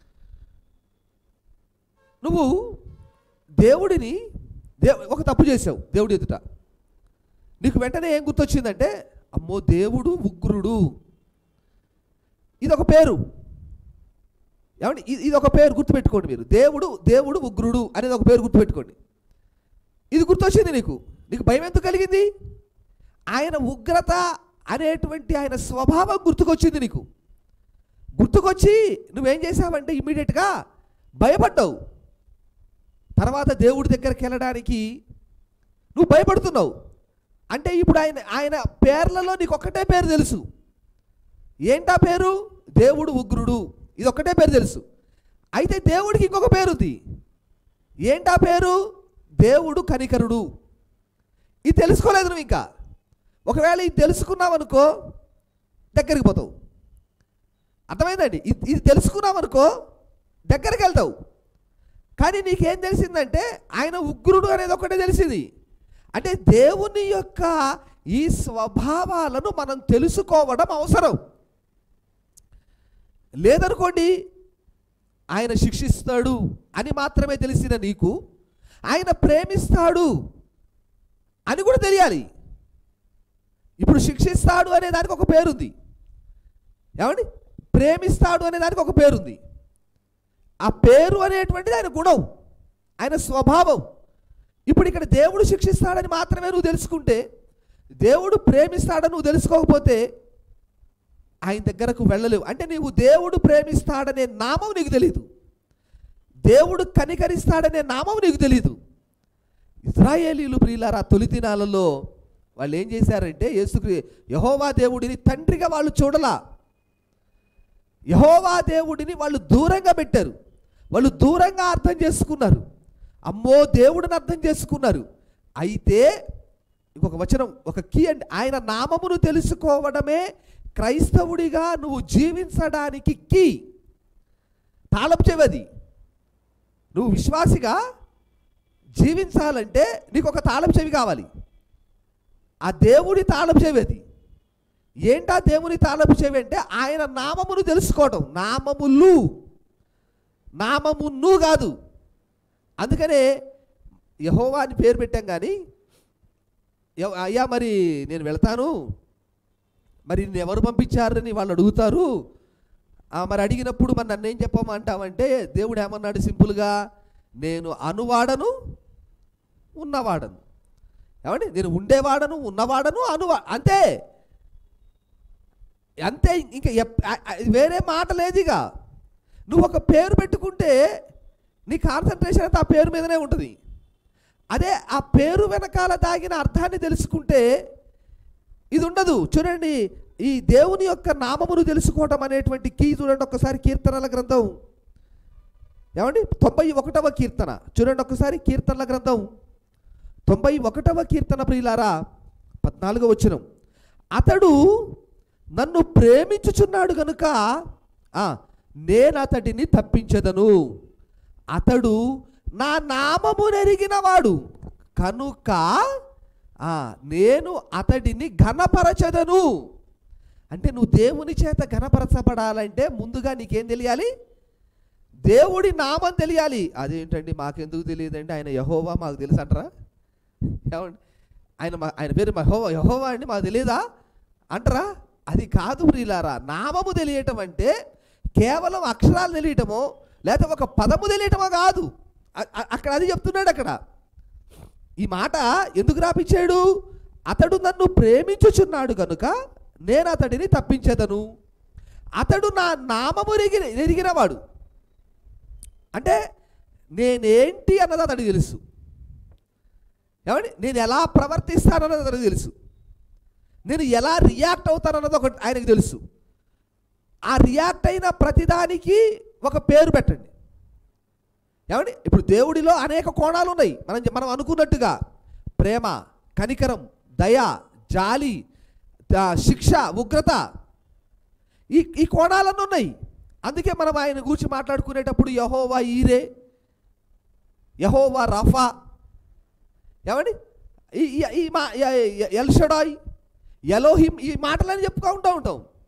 నువ్వు దేవుడిని దే ఒక తప్పు చేసావు దేవుడి ఎదుట నీకు వెంటనే ఏం గుర్తొచ్చిందంటే అమ్మో దేవుడు ఉగ్రుడు ఇది ఒక పేరు ఏమండి ఇది ఇది ఒక పేరు గుర్తుపెట్టుకోండి మీరు దేవుడు దేవుడు ఉగ్రుడు అనేది ఒక పేరు గుర్తుపెట్టుకోండి ఇది గుర్తొచ్చింది నీకు నీకు భయం ఎందుకు కలిగింది ఆయన ఉగ్రత అనేటువంటి ఆయన స్వభావం గుర్తుకొచ్చింది నీకు గుర్తుకొచ్చి నువ్వేం చేసావంటే ఇమ్మీడియట్గా భయపడ్డావు తర్వాత దేవుడి దగ్గరికి వెళ్ళడానికి నువ్వు భయపడుతున్నావు అంటే ఇప్పుడు ఆయన ఆయన పేర్లలో నీకు ఒక్కటే పేరు తెలుసు ఏంటా పేరు దేవుడు ఉగ్రుడు ఇది ఒక్కటే పేరు తెలుసు అయితే దేవుడికి ఇంకొక పేరు ఉంది ఏంటా పేరు దేవుడు కనికరుడు ఇది తెలుసుకోలేదు నువ్వు ఇంకా ఒకవేళ ఇది తెలుసుకున్నావు అనుకో దగ్గరికి పోతావు అర్థమైందండి ఇది ఇది తెలుసుకున్నావు అనుకో దగ్గరికి వెళ్తావు కానీ నీకేం తెలిసిందంటే ఆయన ఉగ్రుడు అనేది ఒకటే తెలిసింది అంటే దేవుని యొక్క ఈ స్వభావాలను మనం తెలుసుకోవడం అవసరం లేదనుకోండి ఆయన శిక్షిస్తాడు అని మాత్రమే తెలిసిన నీకు ఆయన ప్రేమిస్తాడు అని కూడా తెలియాలి ఇప్పుడు శిక్షిస్తాడు అనే దానికి ఒక పేరుంది ఏమండి ప్రేమిస్తాడు అనే దానికి ఒక పేరుంది ఆ పేరు అనేటువంటిది ఆయన గుణం ఆయన స్వభావం ఇప్పుడు ఇక్కడ దేవుడు శిక్షిస్తాడని మాత్రమే నువ్వు తెలుసుకుంటే దేవుడు ప్రేమిస్తాడని నువ్వు తెలుసుకోకపోతే ఆయన దగ్గరకు వెళ్ళలేవు అంటే నీవు దేవుడు ప్రేమిస్తాడనే నామం నీకు తెలియదు దేవుడు కనికరిస్తాడనే నామం నీకు తెలియదు ఇస్రాయేలీలు ప్రియులారా తొలి దినాలలో వాళ్ళు ఏం చేశారంటే యేసుక్రీ యహోవా దేవుడిని తండ్రిగా వాళ్ళు చూడలా యహోవా దేవుడిని వాళ్ళు దూరంగా పెట్టారు వాళ్ళు దూరంగా అర్థం చేసుకున్నారు అమ్మో దేవుడిని అర్థం చేసుకున్నారు అయితే ఇంకొక వచనం ఒక కీ అండి ఆయన నామమును తెలుసుకోవడమే క్రైస్తవుడిగా నువ్వు జీవించడానికి కీ తాళం చెవది నువ్వు విశ్వాసిగా జీవించాలంటే నీకు ఒక తాళం చెవి కావాలి ఆ దేవుడి తాళం చెవి అది ఏంటా దేవుని తాళపు చెవి అంటే ఆయన నామమును తెలుసుకోవటం నామములు నామమును కాదు అందుకనే యహోవా అని పేరు పెట్టాం కానీ ఎవ- అయ్యా మరి నేను వెళ్తాను మరి నిన్ను ఎవరు పంపించారని వాళ్ళు అడుగుతారు ఆ, మరి అడిగినప్పుడు మరి నన్ను ఏం చెప్పమంటావంటే దేవుడు ఏమన్నాడు సింపుల్గా నేను అనువాడను ఉన్నవాడను ఏమండి నేను ఉండేవాడను ఉన్నవాడను అనువా అంతే అంతే ఇంకా ఎప్- ఆ- ఆ- వేరే మాట లేదుగా నువ్వు ఒక పేరు పెట్టుకుంటే నీ కాన్సన్ట్రేషన్ అంతా ఆ పేరు మీదనే ఉంటుంది అదే ఆ పేరు వెనకాల దాగిన అర్థాన్ని తెలుసుకుంటే ఇది ఉండదు చూడండి ఈ దేవుని యొక్క నామమును తెలుసుకోవటం అనేటువంటి కీ చూడండి ఒక్కసారి కీర్తనల గ్రంథం ఏమండి తొంభై ఒకటవ కీర్తన చూడండి ఒక్కసారి కీర్తనల గ్రంథం తొంభై ఒకటవ కీర్తన ప్రియులారా పద్నాలుగో వచనం అతడు నన్ను ప్రేమించుచున్నాడు గనుక ఆ, నేను అతడిని తప్పించదను అతడు నా నామము నెరిగినవాడు కనుక ఆ, నేను అతడిని ఘనపరచదను అంటే నువ్వు దేవుని చేత ఘనపరచబడాలంటే ముందుగా నీకేం తెలియాలి దేవుడి నామం తెలియాలి అదేంటండి మాకెందుకు తెలియదండి ఆయన యహోవా మాకు తెలుసు అంటారా ఏమండి ఆయన మా ఆయన పేరు యహోవా యహోవా అండి మాకు తెలియదా అంటారా అది కాదు ప్రియులారా నామము తెలియటం అంటే కేవలం అక్షరాలు తెలియటమో లేదా ఒక పదము తెలియటమో కాదు అ- అ- అక్కడ అది చెప్తున్నాడు అక్కడ ఈ మాట ఎందుకు రాపించాడు అతడు నన్ను ప్రేమించుచున్నాడు కనుక నేను అతడిని తప్పించదను అతడు నా నామము ఎరిగిన ఎరిగినవాడు అంటే నేనేంటి అన్నది అతడికి తెలుసు ఏమండి నేను ఎలా ప్రవర్తిస్తానన్నది అతనికి తెలుసు నేను ఎలా రియాక్ట్ అవుతానన్నది ఒకటి ఆయనకు తెలుసు ఆ రియాక్ట్ అయిన ప్రతిదానికి ఒక పేరు పెట్టండి ఏమండి ఇప్పుడు దేవుడిలో అనేక కోణాలు ఉన్నాయి మనం మనం అనుకున్నట్టుగా ప్రేమ కనికరం దయ జాలి ఆ, శిక్ష ఉగ్రత ఈ ఈ కోణాలన్నీ ఉన్నాయి అందుకే మనం ఆయన గురించి మాట్లాడుకునేటప్పుడు యహోవా ఈరే యహోవా రఫా ఏమండి ఈ ఈ- ఈ మా ఎల్షడాయ్ ఎలోహిం ఈ మాటలని చెప్పుకుంటూ ఉంటాం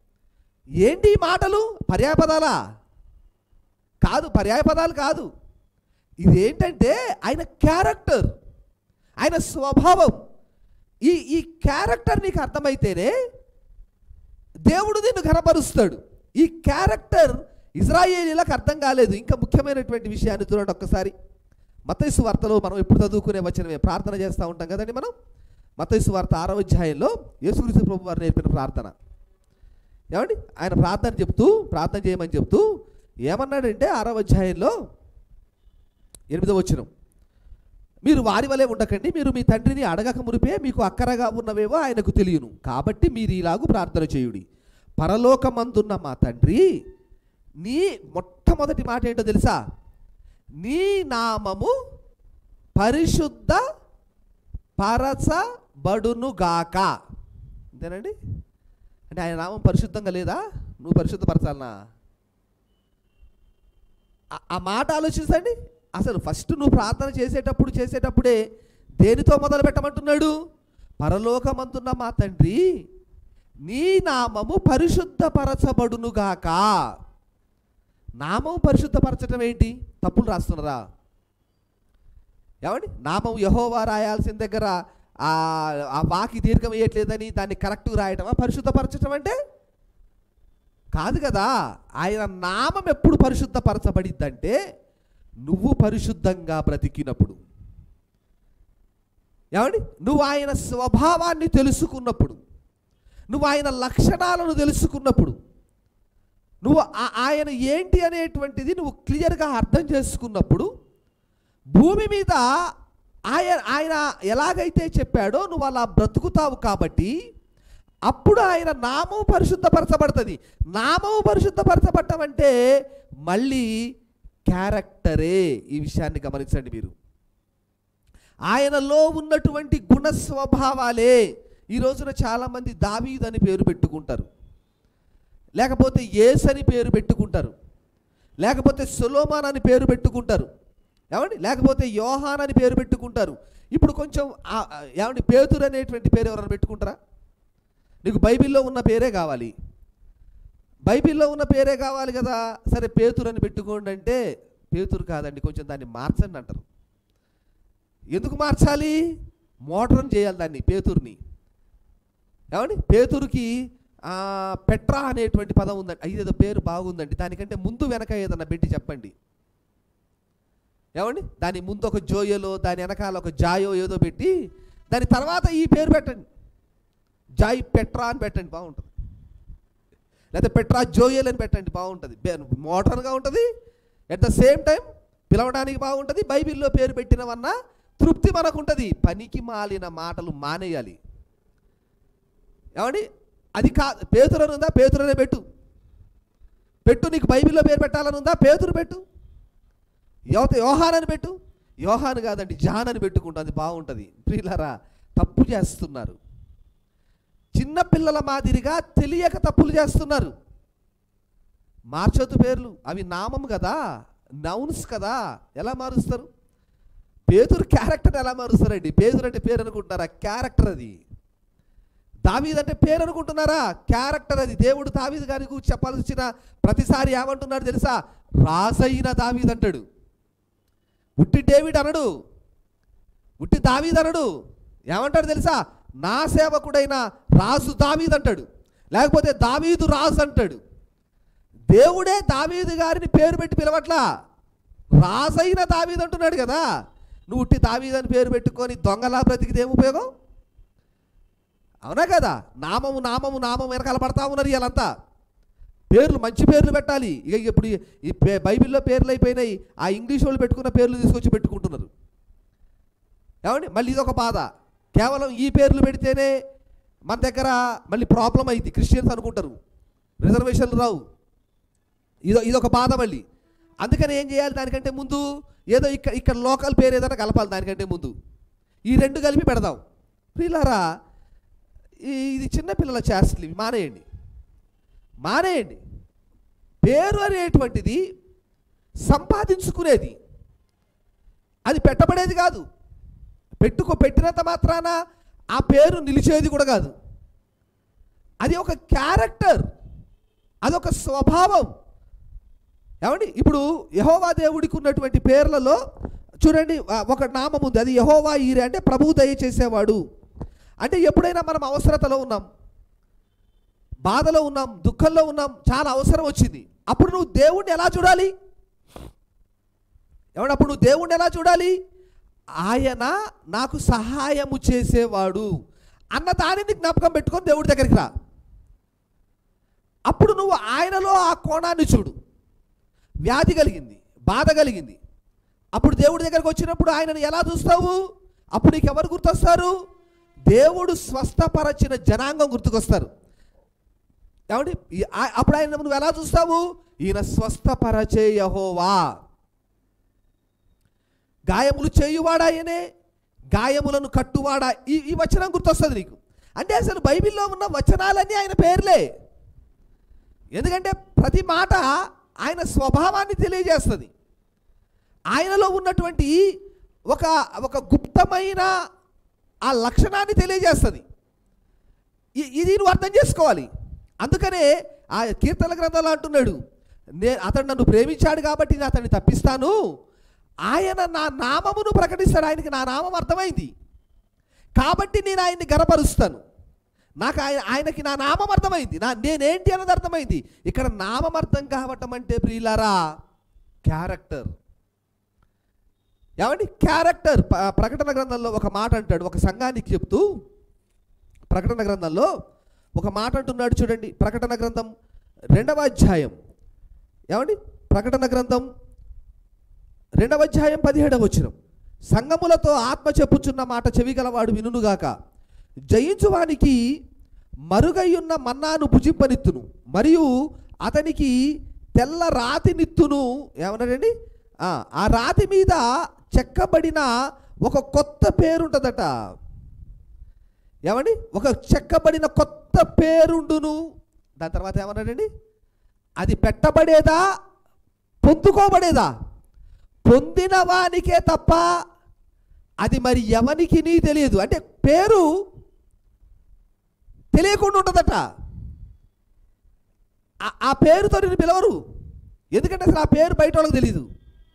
ఏంటి ఈ మాటలు పర్యాయపదాలా కాదు పర్యాయపదాలు కాదు ఇదేంటంటే ఆయన క్యారెక్టర్ ఆయన స్వభావం ఈ ఈ క్యారెక్టర్ నీకు అర్థమైతేనే దేవుడు నిన్ను కనపరుస్తాడు ఈ క్యారెక్టర్ ఇజ్రాయేలీలకు అర్థం కాలేదు ఇంకా ముఖ్యమైనటువంటి విషయాన్ని చూడండి ఒక్కసారి మతైసు వార్తలో మనం ఎప్పుడు చదువుకునే వచనమే ప్రార్థన చేస్తూ ఉంటాం కదండి మనం మతైసు వార్త ఆరవ అధ్యాయంలో యేసుక్రీస్తు ప్రభు వారు నేర్పిన ప్రార్థన ఏమండి ఆయన ప్రార్థన చెప్తూ ప్రార్థన చేయమని చెప్తూ ఏమన్నాడంటే ఆరవ అధ్యాయంలో ఎనిమిదో వచనం మీరు వారి వలె ఉండకండి మీరు మీ తండ్రిని అడగక మునిపే మీకు అక్కరగా ఉన్నవేవో ఆయనకు తెలియను కాబట్టి మీరు ఇలాగూ ప్రార్థన చేయుడి పరలోకమందున్న మా తండ్రి నీ మొట్టమొదటి మాట ఏంటో తెలుసా నీ నామము పరిశుద్ధ పరచబడునుగాక అంతేనండి అంటే ఆయన నామం పరిశుద్ధంగా లేదా నువ్వు పరిశుద్ధపరచాలనా ఆ- ఆ మాట ఆలోచించండి అసలు ఫస్ట్ నువ్వు ప్రార్థన చేసేటప్పుడు చేసేటప్పుడే దేనితో మొదలు పెట్టమంటున్నాడు పరలోకమంతున్న మా తండ్రి నీ నామము పరిశుద్ధపరచబడునుగాక నామం పరిశుద్ధపరచడం ఏంటి తప్పులు రాస్తున్నారా ఏమండి నామం యహోవా రాయాల్సిన దగ్గర ఆ ఆ వాకి దీర్ఘం వేయట్లేదని దాన్ని కరెక్ట్ రాయటమా పరిశుద్ధపరచటం అంటే కాదు కదా ఆయన నామం ఎప్పుడు పరిశుద్ధపరచబడిద్దంటే నువ్వు పరిశుద్ధంగా బ్రతికినప్పుడు ఏమండి నువ్వు ఆయన స్వభావాన్ని తెలుసుకున్నప్పుడు నువ్వు ఆయన లక్షణాలను తెలుసుకున్నప్పుడు నువ్వు ఆ- ఆయన ఏంటి అనేటువంటిది నువ్వు క్లియర్గా అర్థం చేసుకున్నప్పుడు భూమి మీద ఆయన ఆయన ఎలాగైతే చెప్పాడో నువ్వు అలా బ్రతుకుతావు కాబట్టి అప్పుడు ఆయన నామం పరిశుద్ధపరచబడుతుంది నామం పరిశుద్ధపరచబడటం అంటే మళ్ళీ క్యారెక్టరే ఈ విషయాన్ని గమనించండి మీరు ఆయనలో ఉన్నటువంటి గుణ స్వభావాలే ఈ రోజున చాలామంది దావీద్ అని పేరు పెట్టుకుంటారు లేకపోతే ఏస్ అని పేరు పెట్టుకుంటారు లేకపోతే సొలోమాన్ అని పేరు పెట్టుకుంటారు ఏమండి లేకపోతే యోహాన్ అని పేరు పెట్టుకుంటారు ఇప్పుడు కొంచెం ఆ- ఆ- ఏమండి పేతురు అనేటువంటి పేరు ఎవరైనా పెట్టుకుంటారా నీకు బైబిల్లో ఉన్న పేరే కావాలి బైబిల్లో ఉన్న పేరే కావాలి కదా సరే పేతురు అని పెట్టుకోండి అంటే పేతురు కాదండి కొంచెం దాన్ని మార్చండి అంటారు ఎందుకు మార్చాలి మోడర్న్ చేయాలి దాన్ని పేతుర్ని ఏమండి పేతురుకి ఆ, పెట్రా అనేటువంటి పదం ఉందండి అయ్యేదో పేరు బాగుందండి దానికంటే ముందు వెనక ఏదన్నా పెట్టి చెప్పండి ఏమండి దాని ముందు ఒక జోయలో దాని వెనకాల ఒక జాయో ఏదో పెట్టి దాని తర్వాత ఈ పేరు పెట్టండి జాయ్ పెట్రా అని పెట్టండి బాగుంటుంది లేకపోతే పెట్రా జోయల్ అని పెట్టండి బాగుంటుంది మోడర్న్గా ఉంటుంది ఎట్ ద సేమ్ టైం పిలవడానికి బాగుంటుంది బైబిల్లో పేరు పెట్టినవన్నా తృప్తి మనకు ఉంటుంది పనికి మాలిన మాటలు మానేయాలి ఏమండి అది కా పేతురని ఉందా పేతురనే పెట్టు పెట్టు నీకు బైబిల్లో పేరు పెట్టాలని ఉందా పేతురు పెట్టు యువత యోహాన్ అని పెట్టు యోహాన్ కాదండి జాన్ అని పెట్టుకుంటుంది బాగుంటుంది ప్రియులరా తప్పు చేస్తున్నారు చిన్న పిల్లల మాదిరిగా తెలియక తప్పులు చేస్తున్నారు మార్చొద్దు పేర్లు అవి నామం కదా నౌన్స్ కదా ఎలా మారుస్తారు పేతురు క్యారెక్టర్ ఎలా మారుస్తారండి పేతురు అంటే పేరు అనుకుంటున్నారా క్యారెక్టర్ అది దావీద్ అంటే పేరు అనుకుంటున్నారా క్యారెక్టర్ అది దేవుడు దావీద్ గారి గురించి చెప్పాల్సి వచ్చిన ప్రతిసారి ఏమంటున్నాడు తెలుసా రాజైన దావీద్ అంటాడు ఉట్టి డేవిడ్ అనడు ఉట్టి దావీద్ అనడు ఏమంటాడు తెలుసా నా సేవకుడైన రాజు దావీద్ అంటాడు లేకపోతే దావీదు రాజు అంటాడు దేవుడే దావీదు గారిని పేరు పెట్టి పిలవట్లా రాజైన దావీద్ అంటున్నాడు కదా నువ్వు ఉట్టి దావీద్ అని పేరు పెట్టుకొని దొంగలా బ్రతికితే ఏం ఉపయోగం అవునా కదా నామము నామము నామం వెనకాల పడతా ఉన్నారు వీళ్ళంతా పేర్లు మంచి పేర్లు పెట్టాలి ఇక ఇప్పుడు ఈ- ఈ పే- బైబిల్లో పేర్లు అయిపోయినాయి ఆ ఇంగ్లీష్ వాళ్ళు పెట్టుకున్న పేర్లు తీసుకొచ్చి పెట్టుకుంటున్నారు ఏమండి మళ్ళీ ఇదొక బాధ కేవలం ఈ పేర్లు పెడితేనే మన దగ్గర మళ్ళీ ప్రాబ్లం అయింది క్రిస్టియన్స్ అనుకుంటారు రిజర్వేషన్లు రావు ఇదో ఇదొక బాధ మళ్ళీ అందుకని ఏం చేయాలి దానికంటే ముందు ఏదో ఇక్కడ ఇక్కడ లోకల్ పేరు ఏదైనా కలపాలి దానికంటే ముందు ఈ రెండు కలిపి పెడదాం ప్రియులారా ఈ- ఇది చిన్నపిల్లల చేష్టలు ఇవి మానేయండి మానేయండి పేరు అనేటువంటిది సంపాదించుకునేది అది పెట్టబడేది కాదు పెట్టుకో పెట్టినంత మాత్రాన ఆ పేరు నిలిచేది కూడా కాదు అది ఒక క్యారెక్టర్ అదొక స్వభావం ఏమండి ఇప్పుడు యహోవా దేవుడికి ఉన్నటువంటి పేర్లలో చూడండి ఆ, ఒక నామం ఉంది అది యహోవా ఈరే అంటే ప్రభువు దయచేసేవాడు అంటే ఎప్పుడైనా మనం అవసరతలో ఉన్నాం బాధలో ఉన్నాం దుఃఖంలో ఉన్నాం చాలా అవసరం వచ్చింది అప్పుడు నువ్వు దేవుణ్ణి ఎలా చూడాలి ఏమంటే అప్పుడు నువ్వు దేవుణ్ణి ఎలా చూడాలి ఆయన నాకు సహాయము చేసేవాడు అన్న దానిని జ్ఞాపకం పెట్టుకొని దేవుడి దగ్గరికి రా అప్పుడు నువ్వు ఆయనలో ఆ కోణాన్ని చూడు వ్యాధి కలిగింది బాధ కలిగింది అప్పుడు దేవుడి దగ్గరకు వచ్చినప్పుడు ఆయనను ఎలా చూస్తావు అప్పుడు నీకు ఎవరు గుర్తొస్తారు దేవుడు స్వస్థపరచిన జనాంగం గుర్తుకొస్తారు ఏమండి ఈ- ఆ- అప్పుడు ఆయన నువ్వు ఎలా చూస్తావు ఈయన స్వస్థపరచే యహోవా గాయములు చేయువాడాయనే గాయములను కట్టువాడా ఈ ఈ వచనం గుర్తొస్తుంది నీకు అంటే అసలు బైబిల్లో ఉన్న వచనాలన్నీ ఆయన పేర్లే ఎందుకంటే ప్రతి మాట ఆయన స్వభావాన్ని తెలియజేస్తుంది ఆయనలో ఉన్నటువంటి ఒక ఒక గుప్తమైన ఆ లక్షణాన్ని తెలియజేస్తుంది ఇ- ఇది నువ్వు అర్థం చేసుకోవాలి అందుకనే ఆ కీర్తన గ్రంథాలు అంటున్నాడు నే అతడు నన్ను ప్రేమించాడు కాబట్టి నేను అతన్ని తప్పిస్తాను ఆయన నా నామమును ప్రకటిస్తాడు ఆయనకి నా నామం అర్థమైంది కాబట్టి నేను ఆయన్ని గనపరుస్తాను నాకు ఆయన ఆయనకి నా నామం అర్థమైంది నా నేనేంటి అన్నది అర్థమైంది ఇక్కడ నామం అర్థం కావటం అంటే ప్రియులారా క్యారెక్టర్ ఏమండి క్యారెక్టర్ ప- ప్రకటన గ్రంథంలో ఒక మాట అంటాడు ఒక సంఘానికి చెప్తూ ప్రకటన గ్రంథంలో ఒక మాట అంటున్నాడు చూడండి ప్రకటన గ్రంథం రెండవ అధ్యాయం ఏమండి ప్రకటన గ్రంథం రెండవ అధ్యాయం పదిహేడవ వచ్చిన సంగములతో ఆత్మ చెప్పుచున్న మాట చెవిగలవాడు వినుగాక జయించువానికి మరుగయ్యున్న మన్నాను భుజింపనిత్తును మరియు అతనికి తెల్ల రాతి నిత్తును ఏమన్నాడండి ఆ, ఆ రాతి మీద చెక్కబడిన ఒక కొత్త పేరుంటుందట ఏమండి ఒక చెక్కబడిన కొత్త పేరుండును దాని తర్వాత ఏమన్నాడండి అది పెట్టబడేదా పొందుకోబడేదా పొందిన వానికే తప్ప అది మరి ఎవనికి నీ తెలియదు అంటే పేరు తెలియకుండా ఉంటుందట ఆ- ఆ పేరుతో నేను పిలవరు ఎందుకంటే అసలు ఆ పేరు బయట వాళ్ళకి తెలియదు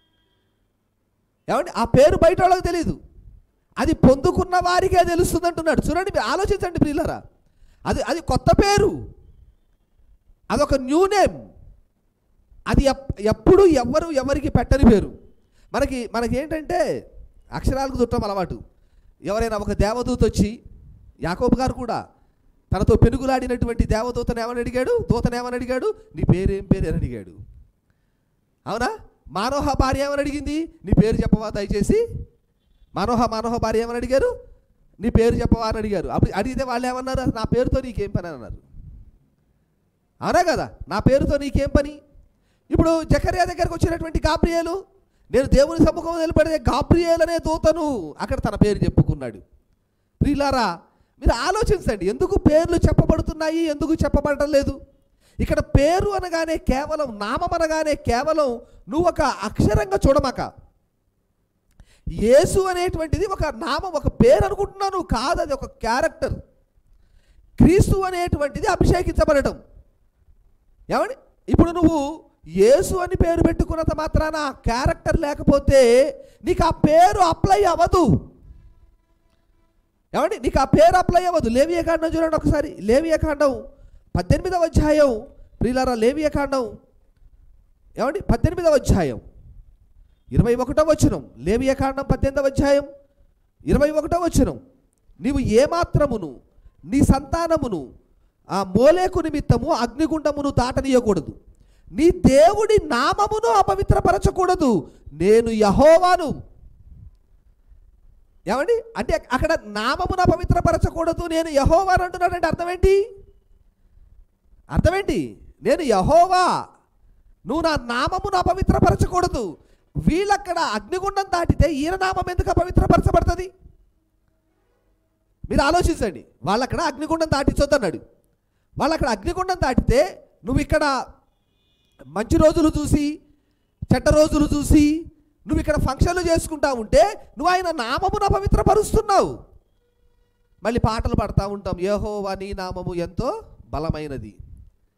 ఏమండి ఆ పేరు బయట వాళ్ళకి తెలియదు అది పొందుకున్న వారికే తెలుస్తుంది అంటున్నాడు చూడండి మీరు ఆలోచించండి ప్రియులరా అది అది కొత్త పేరు అదొక న్యూ నేమ్ అది ఎప్- ఎప్పుడు ఎవ్వరు ఎవరికి పెట్టని పేరు మనకి మనకి ఏంటంటే అక్షరాలకు చుట్టం అలవాటు ఎవరైనా ఒక దేవదూత వచ్చి యాకోబు గారు కూడా తనతో పెనుగులాడినటువంటి దేవదూతను ఏమని అడిగాడు దూతను ఏమని అడిగాడు నీ పేరేం పేరు అని అడిగాడు అవునా మానోహ భార్య ఏమని అడిగింది నీ పేరు చెప్పవా దయచేసి మానోహ మానోహ భార్య ఏమని అడిగారు నీ పేరు చెప్పవా అని అడిగారు అప్పుడు అడిగితే వాళ్ళు ఏమన్నారు నా పేరుతో నీకేం పని అని అన్నారు అవునా కదా నా పేరుతో నీకేం పని ఇప్పుడు జకర్యా దగ్గరకు వచ్చినటువంటి గాబ్రియేలు నేను దేవుని సముఖం నిలబడే గాబ్రియేల్ అనే దూతను అక్కడ తన పేరు చెప్పుకున్నాడు ప్రియులారా మీరు ఆలోచించండి ఎందుకు పేర్లు చెప్పబడుతున్నాయి ఎందుకు చెప్పబడటం లేదు ఇక్కడ పేరు అనగానే కేవలం నామం అనగానే కేవలం నువ్వు ఒక అక్షరంగా చూడమాక యేసు అనేటువంటిది ఒక నామం ఒక పేరు అనుకుంటున్నాను కాదు అది ఒక క్యారెక్టర్ క్రీస్తు అనేటువంటిది అభిషేకించబడటం ఏమండి ఇప్పుడు నువ్వు యేసు అని పేరు పెట్టుకున్నంత మాత్రాన ఆ క్యారెక్టర్ లేకపోతే నీకు ఆ పేరు అప్లై అవ్వదు ఏమండి నీకు ఆ పేరు అప్లై అవ్వదు లేవియ కాండం చూడండి ఒకసారి లేవియ కాండం పద్దెనిమిదవ అధ్యాయం ప్రియులారా లేవియ కాండం ఏమండి పద్దెనిమిదవ అధ్యాయం ఇరవై ఒకటో వచనం లేవియ కాండం పద్దెనిమిదవ అధ్యాయం ఇరవై ఒకటో వచనం నీవు ఏమాత్రమును నీ సంతానమును ఆ మోలేకు నిమిత్తము అగ్నిగుండమును దాటనీయకూడదు నీ దేవుడి నామమును అపవిత్రపరచకూడదు నేను యహోవాను ఏమండి అంటే అక్కడ నామమును అపవిత్రపరచకూడదు నేను యహోవాను అంటున్నాడంటే అర్థం ఏంటి అర్థమేంటి నేను యహోవా నువ్వు నా నామమును అపవిత్రపరచకూడదు వీళ్ళక్కడ అగ్నిగుండం దాటితే ఈయన నామం ఎందుకు అపవిత్రపరచబడుతుంది మీరు ఆలోచించండి వాళ్ళక్కడ అగ్నిగుండం దాటించొద్దన్నాడు వాళ్ళు అక్కడ అగ్నిగుండం దాటితే నువ్వు ఇక్కడ మంచి రోజులు చూసి చెడ్డ రోజులు చూసి నువ్వు ఇక్కడ ఫంక్షన్లు చేసుకుంటా ఉంటే నువ్వు ఆయన నామమును అపవిత్రపరుస్తున్నావు మళ్ళీ పాటలు పాడుతూ ఉంటాం యెహోవా నీ నామము ఎంతో బలమైనది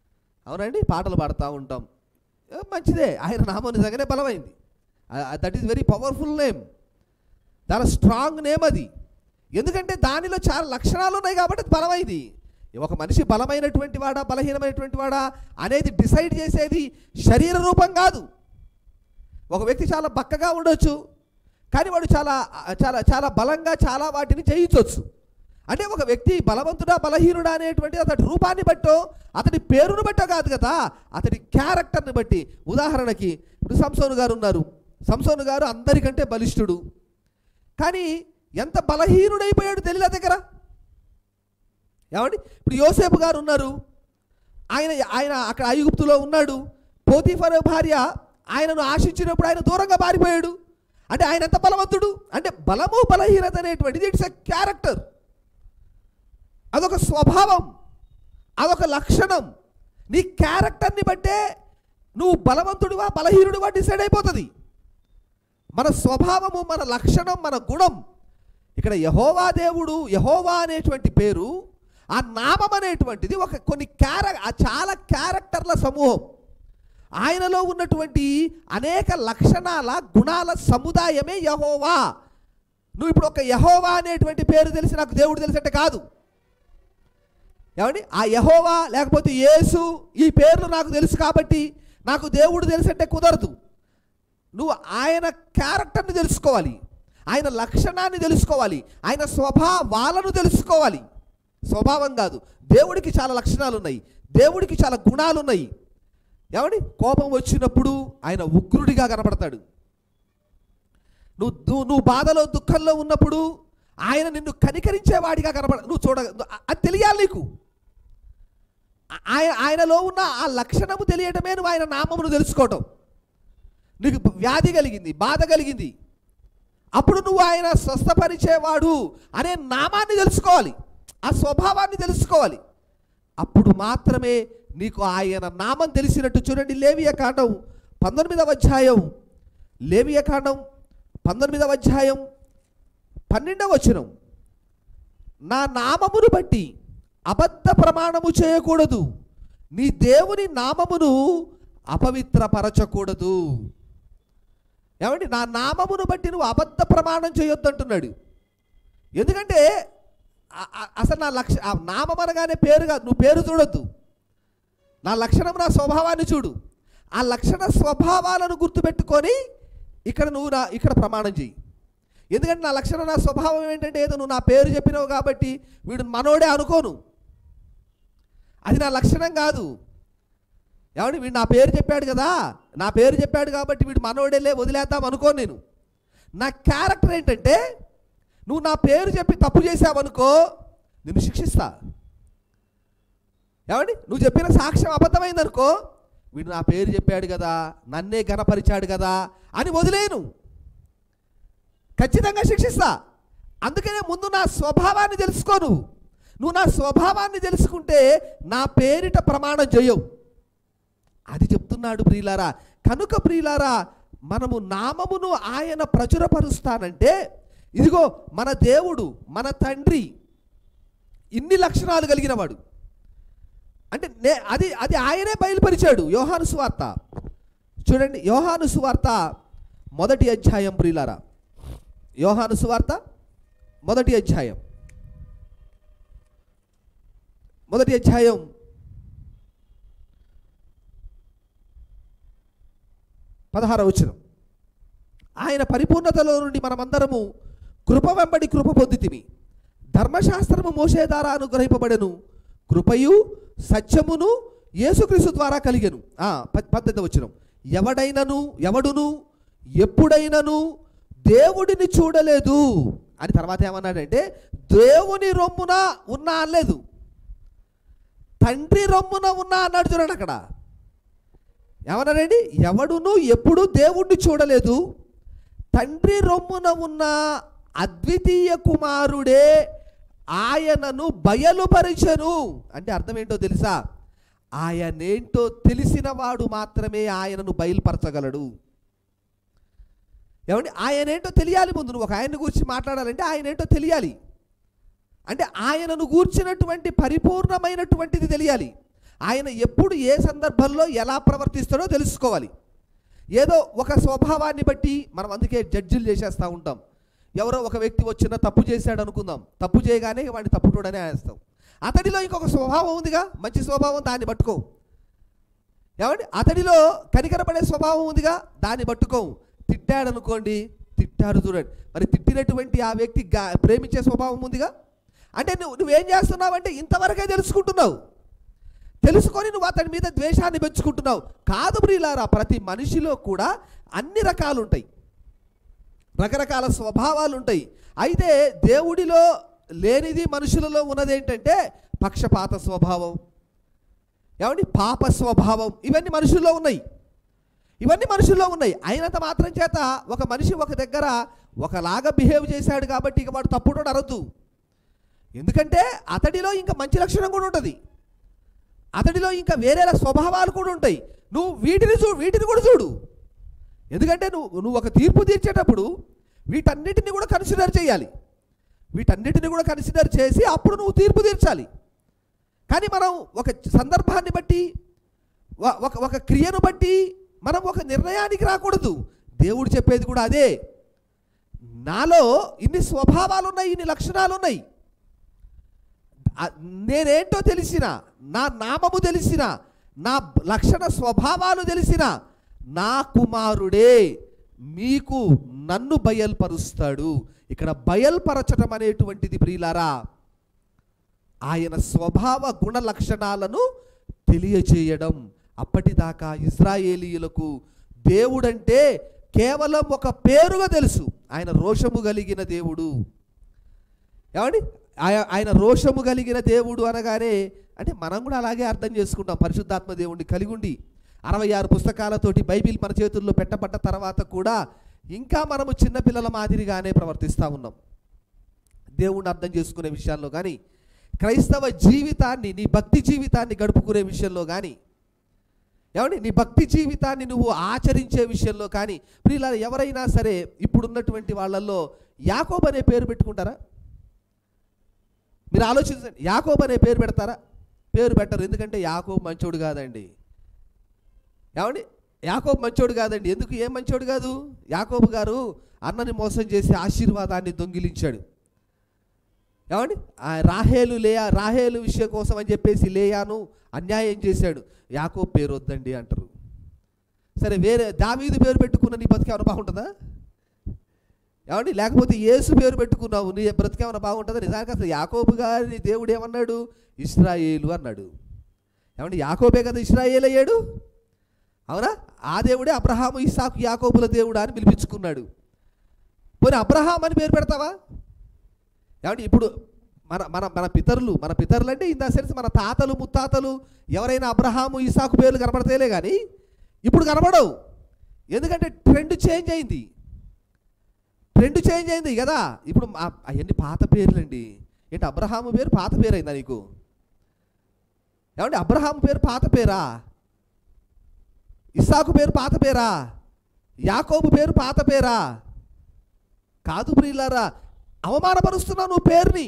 అవునండి పాటలు పాడుతూ ఉంటాం ఏ, మంచిదే ఆయన నామం నిజంగానే బలమైంది that is very powerful name చాలా స్ట్రాంగ్ నేమ్ అది ఎందుకంటే దానిలో చాలా లక్షణాలు ఉన్నాయి కాబట్టి అది బలమైంది ఒక మనిషి బలమైనటువంటి వాడా బలహీనమైనటువంటి వాడా అనేది డిసైడ్ చేసేది శరీర రూపం కాదు ఒక వ్యక్తి చాలా బక్కగా ఉండొచ్చు కానీ వాడు చాలా చాలా చాలా బలంగా చాలా వాటిని చేయించవచ్చు అంటే ఒక వ్యక్తి బలవంతుడా బలహీనుడా అనేటువంటి అతడి రూపాన్ని బట్టో అతడి పేరును బట్టో కాదు కదా అతడి క్యారెక్టర్ని బట్టి ఉదాహరణకి ఇప్పుడు సంసోను గారు ఉన్నారు సంసోను గారు అందరికంటే బలిష్ఠుడు కానీ ఎంత బలహీనుడైపోయాడు తెలియదు దగ్గర ఏమండి ఇప్పుడు యోసేపు గారు ఉన్నారు ఆయన ఆయన అక్కడ ఐగుప్తులో ఉన్నాడు పోతీఫర్ భార్య ఆయనను ఆశించినప్పుడు ఆయన దూరంగా పారిపోయాడు అంటే ఆయన ఎంత బలవంతుడు అంటే బలము బలహీనత అనేటువంటిది ఇట్స్ ఎ క్యారెక్టర్ అదొక స్వభావం అదొక లక్షణం నీ క్యారెక్టర్ని బట్టే నువ్వు బలవంతుడివా బలహీనుడివా డిసైడ్ అయిపోతుంది మన స్వభావము మన లక్షణం మన గుణం ఇక్కడ యహోవా దేవుడు యహోవా అనేటువంటి పేరు ఆ నామం అనేటువంటిది ఒక కొన్ని క్యార ఆ చాలా క్యారెక్టర్ల సమూహం ఆయనలో ఉన్నటువంటి అనేక లక్షణాల గుణాల సముదాయమే యహోవా నువ్వు ఇప్పుడు ఒక యహోవా అనేటువంటి పేరు తెలిసి నాకు దేవుడు తెలిసినట్టే కాదు ఏమండి ఆ యహోవా లేకపోతే యేసు ఈ పేర్లు నాకు తెలుసు కాబట్టి నాకు దేవుడు తెలిసంటే కుదరదు నువ్వు ఆయన క్యారెక్టర్ని తెలుసుకోవాలి ఆయన లక్షణాన్ని తెలుసుకోవాలి ఆయన స్వభావాలను తెలుసుకోవాలి స్వభావం కాదు దేవుడికి చాలా లక్షణాలు ఉన్నాయి దేవుడికి చాలా గుణాలు ఉన్నాయి ఏమండి కోపం వచ్చినప్పుడు ఆయన ఉగ్రుడిగా కనపడతాడు నువ్వు నువ్వు నువ్వు బాధలో దుఃఖంలో ఉన్నప్పుడు ఆయన నిన్ను కనికరించేవాడిగా కనపడ నువ్వు చూడ అది తెలియాలి నీకు ఆయన ఆయనలో ఉన్న ఆ లక్షణము తెలియటమే నువ్వు ఆయన నామమును తెలుసుకోవటం నీకు వ్యాధి కలిగింది బాధ కలిగింది అప్పుడు నువ్వు ఆయన స్వస్థపరిచేవాడు అనే నామాన్ని తెలుసుకోవాలి ఆ స్వభావాన్ని తెలుసుకోవాలి అప్పుడు మాత్రమే నీకు ఆయన నామం తెలిసినట్టు చూడండి లేవియ కాండం పంతొమ్మిదవ అధ్యాయం లేవియ కాండం పంతొమ్మిదవ అధ్యాయం పన్నెండవ వచనం నా నామమును బట్టి అబద్ధ ప్రమాణము చేయకూడదు నీ దేవుని నామమును అపవిత్రపరచకూడదు ఏమండి నా నామమును బట్టి నువ్వు అబద్ధ ప్రమాణం చేయొద్దు అంటున్నాడు ఎందుకంటే ఆ- ఆ- అసలు నా లక్ష ఆ నామం అనగానే పేరు కాదు నువ్వు పేరు చూడొద్దు నా లక్షణం నా స్వభావాన్ని చూడు ఆ లక్షణ స్వభావాలను గుర్తుపెట్టుకొని ఇక్కడ నువ్వు నా ఇక్కడ ప్రమాణం చెయ్యి ఎందుకంటే నా లక్షణం నా స్వభావం ఏంటంటే ఏదో నువ్వు నా పేరు చెప్పినావు కాబట్టి వీడు మనోడే అనుకోను అది నా లక్షణం కాదు ఏమండి వీడు నా పేరు చెప్పాడు కదా నా పేరు చెప్పాడు కాబట్టి వీడు మనోడేలే వదిలేద్దాం అనుకో నేను నా క్యారెక్టర్ ఏంటంటే నువ్వు నా పేరు చెప్పి తప్పు చేసావనుకో నిన్ను శిక్షిస్తా ఏమండి నువ్వు చెప్పిన సాక్ష్యం అబద్ధమైందనుకో వీడు నా పేరు చెప్పాడు కదా నన్నే గనపరిచాడు కదా అని వదిలేను ఖచ్చితంగా శిక్షిస్తా అందుకనే ముందు నా స్వభావాన్ని తెలుసుకో నువ్వు నువ్వు నా స్వభావాన్ని తెలుసుకుంటే నా పేరిట ప్రమాణం చేయవు అది చెప్తున్నాడు ప్రియులారా కనుక ప్రియులారా మనము నామమును ఆయన ప్రచురపరుస్తానంటే ఇదిగో మన దేవుడు మన తండ్రి ఇన్ని లక్షణాలు కలిగిన వాడు అంటే నే అది అది ఆయనే బయలుపరిచాడు యోహాను సువార్త చూడండి యోహాను సువార్త మొదటి అధ్యాయం ప్రియులారా యోహాను సువార్త మొదటి అధ్యాయం మొదటి అధ్యాయం పదహార వచనం ఆయన పరిపూర్ణతలో నుండి మనమందరము కృప వెంబడి కృప పొందితిమి ధర్మశాస్త్రము మోసే ద్వారా అనుగ్రహింపబడెను కృపయు సత్యమును యేసుక్రీస్తు ద్వారా కలిగెను ఆ, ప- పద్దెనిమిదవ వచనం ఎవడైనను ఎవడును ఎప్పుడైనను దేవుడిని చూడలేదు అని తర్వాత ఏమన్నాడంటే దేవుని రొమ్మున ఉన్నా అనలేదు తండ్రి రొమ్మున ఉన్నా అన్నాడు చూడండి అక్కడ ఏమన్నారండి ఎవడును ఎప్పుడు దేవుణ్ణి చూడలేదు తండ్రి రొమ్మున ఉన్న అద్వితీయ కుమారుడే ఆయనను బయలుపరిచెను అంటే అర్థం ఏంటో తెలుసా ఆయనేంటో తెలిసిన వాడు మాత్రమే ఆయనను బయలుపరచగలడు ఏమండి ఆయనేంటో తెలియాలి ముందు నువ్వు ఒక ఆయన గురించి మాట్లాడాలంటే ఆయన ఏంటో తెలియాలి అంటే ఆయనను గూర్చినటువంటి పరిపూర్ణమైనటువంటిది తెలియాలి ఆయన ఎప్పుడు ఏ సందర్భంలో ఎలా ప్రవర్తిస్తాడో తెలుసుకోవాలి ఏదో ఒక స్వభావాన్ని బట్టి మనం అందుకే జడ్జిలు చేసేస్తూ ఉంటాం ఎవరో ఒక వ్యక్తి వచ్చిన తప్పు చేశాడు అనుకుందాం తప్పు చేయగానే వాడిని తప్పుటోడనే వేస్తాం అతడిలో ఇంకొక స్వభావం ఉందిగా మంచి స్వభావం దాన్ని పట్టుకో ఏమండి అతడిలో కనికరపడే స్వభావం ఉందిగా దాన్ని పట్టుకోం తిట్టాడు అనుకోండి తిట్టాడు చూడండి మరి తిట్టినటువంటి ఆ వ్యక్తి గా- ప్రేమించే స్వభావం ఉందిగా అంటే నువ్వు నువ్వేం చేస్తున్నావంటే ఇంతవరకే తెలుసుకుంటున్నావు తెలుసుకొని నువ్వు అతని మీద ద్వేషాన్ని పెంచుకుంటున్నావు కాదు ప్రియులారా ప్రతి మనిషిలో కూడా అన్ని రకాలు ఉంటాయి రకరకాల స్వభావాలు ఉంటాయి అయితే దేవుడిలో లేనిది మనుషులలో ఉన్నది ఏంటంటే పక్షపాత స్వభావం ఏమండి పాప స్వభావం ఇవన్నీ మనుషుల్లో ఉన్నాయి ఇవన్నీ మనుషుల్లో ఉన్నాయి అయినంత మాత్రం చేత ఒక మనిషి ఒక దగ్గర ఒకలాగా బిహేవ్ చేశాడు కాబట్టి ఇక వాడు తప్పుడు అరవద్దు ఎందుకంటే అతడిలో ఇంకా మంచి లక్షణం కూడా ఉంటుంది అతడిలో ఇంకా వేరే స్వభావాలు కూడా ఉంటాయి నువ్వు వీటిని చూ వీటిని కూడా చూడు ఎందుకంటే నువ్వు నువ్వు ఒక తీర్పు తీర్చేటప్పుడు వీటన్నిటిని కూడా కన్సిడర్ చేయాలి వీటన్నిటిని కూడా కన్సిడర్ చేసి అప్పుడు నువ్వు తీర్పు తీర్చాలి కానీ మనం ఒక సందర్భాన్ని బట్టి వ- ఒక ఒక క్రియను బట్టి మనం ఒక నిర్ణయానికి రాకూడదు దేవుడు చెప్పేది కూడా అదే నాలో ఇన్ని స్వభావాలు ఉన్నాయి ఇన్ని లక్షణాలు ఉన్నాయి ఆ- నేనేంటో తెలిసిన నా నామము తెలిసిన నా లక్షణ స్వభావాలు తెలిసిన నా కుమారుడే మీకు నన్ను బయల్పరుస్తాడు ఇక్కడ బయల్పరచటం అనేటువంటిది ప్రియులారా ఆయన స్వభావ గుణ లక్షణాలను తెలియచేయడం అప్పటిదాకా ఇజ్రాయేలీయులకు దేవుడంటే కేవలం ఒక పేరుగా తెలుసు ఆయన రోషము కలిగిన దేవుడు ఏమండి ఆయ- ఆయన రోషము కలిగిన దేవుడు అనగానే అంటే మనం కూడా అలాగే అర్థం చేసుకుంటాం పరిశుద్ధాత్మ దేవుడిని కలిగి ఉండి అరవై ఆరు పుస్తకాలతోటి బైబిల్ మన చేతుల్లో పెట్టబడ్డ తర్వాత కూడా ఇంకా మనము చిన్నపిల్లల మాదిరిగానే ప్రవర్తిస్తూ ఉన్నాం దేవుణ్ణి అర్థం చేసుకునే విషయాల్లో కానీ క్రైస్తవ జీవితాన్ని నీ భక్తి జీవితాన్ని గడుపుకునే విషయంలో కానీ ఏమండి నీ భక్తి జీవితాన్ని నువ్వు ఆచరించే విషయంలో కానీ ప్రియుల ఎవరైనా సరే ఇప్పుడున్నటువంటి వాళ్ళల్లో యాకోబ్ అనే పేరు పెట్టుకుంటారా మీరు ఆలోచించండి యాకోబ్ అనే పేరు పెడతారా పేరు పెట్టరు ఎందుకంటే యాకోబ్ మంచోడు కాదండి ఏమండి యాకోబు మంచోడు కాదండి ఎందుకు ఏం మంచోడు కాదు యాకోబు గారు అన్నని మోసం చేసి ఆశీర్వాదాన్ని దొంగిలించాడు ఏమండి ఆ రాహేలు లేయా రాహేలు విషయం కోసం అని చెప్పేసి లేయాను అన్యాయం చేశాడు యాకోబు పేరు వద్దండి అంటారు సరే వేరే దావీదు పేరు పెట్టుకున్న నీ బతికేమైనా బాగుంటుందా ఏమండి లేకపోతే యేసు పేరు పెట్టుకున్నావు నీ బ్రతికేమైనా బాగుంటుందా నిజానికి అసలు యాకోబు గారి దేవుడు ఏమన్నాడు ఇస్రాయేలు అన్నాడు ఏమండి యాకోబే కదా ఇస్రాయేల్ అయ్యాడు అవునా ఆ దేవుడే అబ్రహాము ఇస్సాకు యాకోబుల దేవుడా అని పిలిపించుకున్నాడు పోనీ అబ్రహాం అని పేరు పెడతావా ఏమండి ఇప్పుడు మన మన మన పితరులు మన పితరులు అంటే ఇన్ ద సెన్స్ మన తాతలు ముత్తాతలు ఎవరైనా అబ్రహాము ఇసాకు పేర్లు కనబడతాయిలే కానీ ఇప్పుడు కనబడవు ఎందుకంటే ట్రెండ్ చేంజ్ అయింది ట్రెండ్ చేంజ్ అయింది కదా ఇప్పుడు అవన్నీ పాత పేర్లండి ఏంటి అబ్రహాము పేరు పాత పేరు అయిందా నీకు ఏమండి అబ్రహాము పేరు పాత పేరా ఇస్సాకు పేరు పాత పేరా యాకోబు పేరు పాత పేరా కాదు ప్రియులారా అవమానపరుస్తున్నావు నువ్వు పేరుని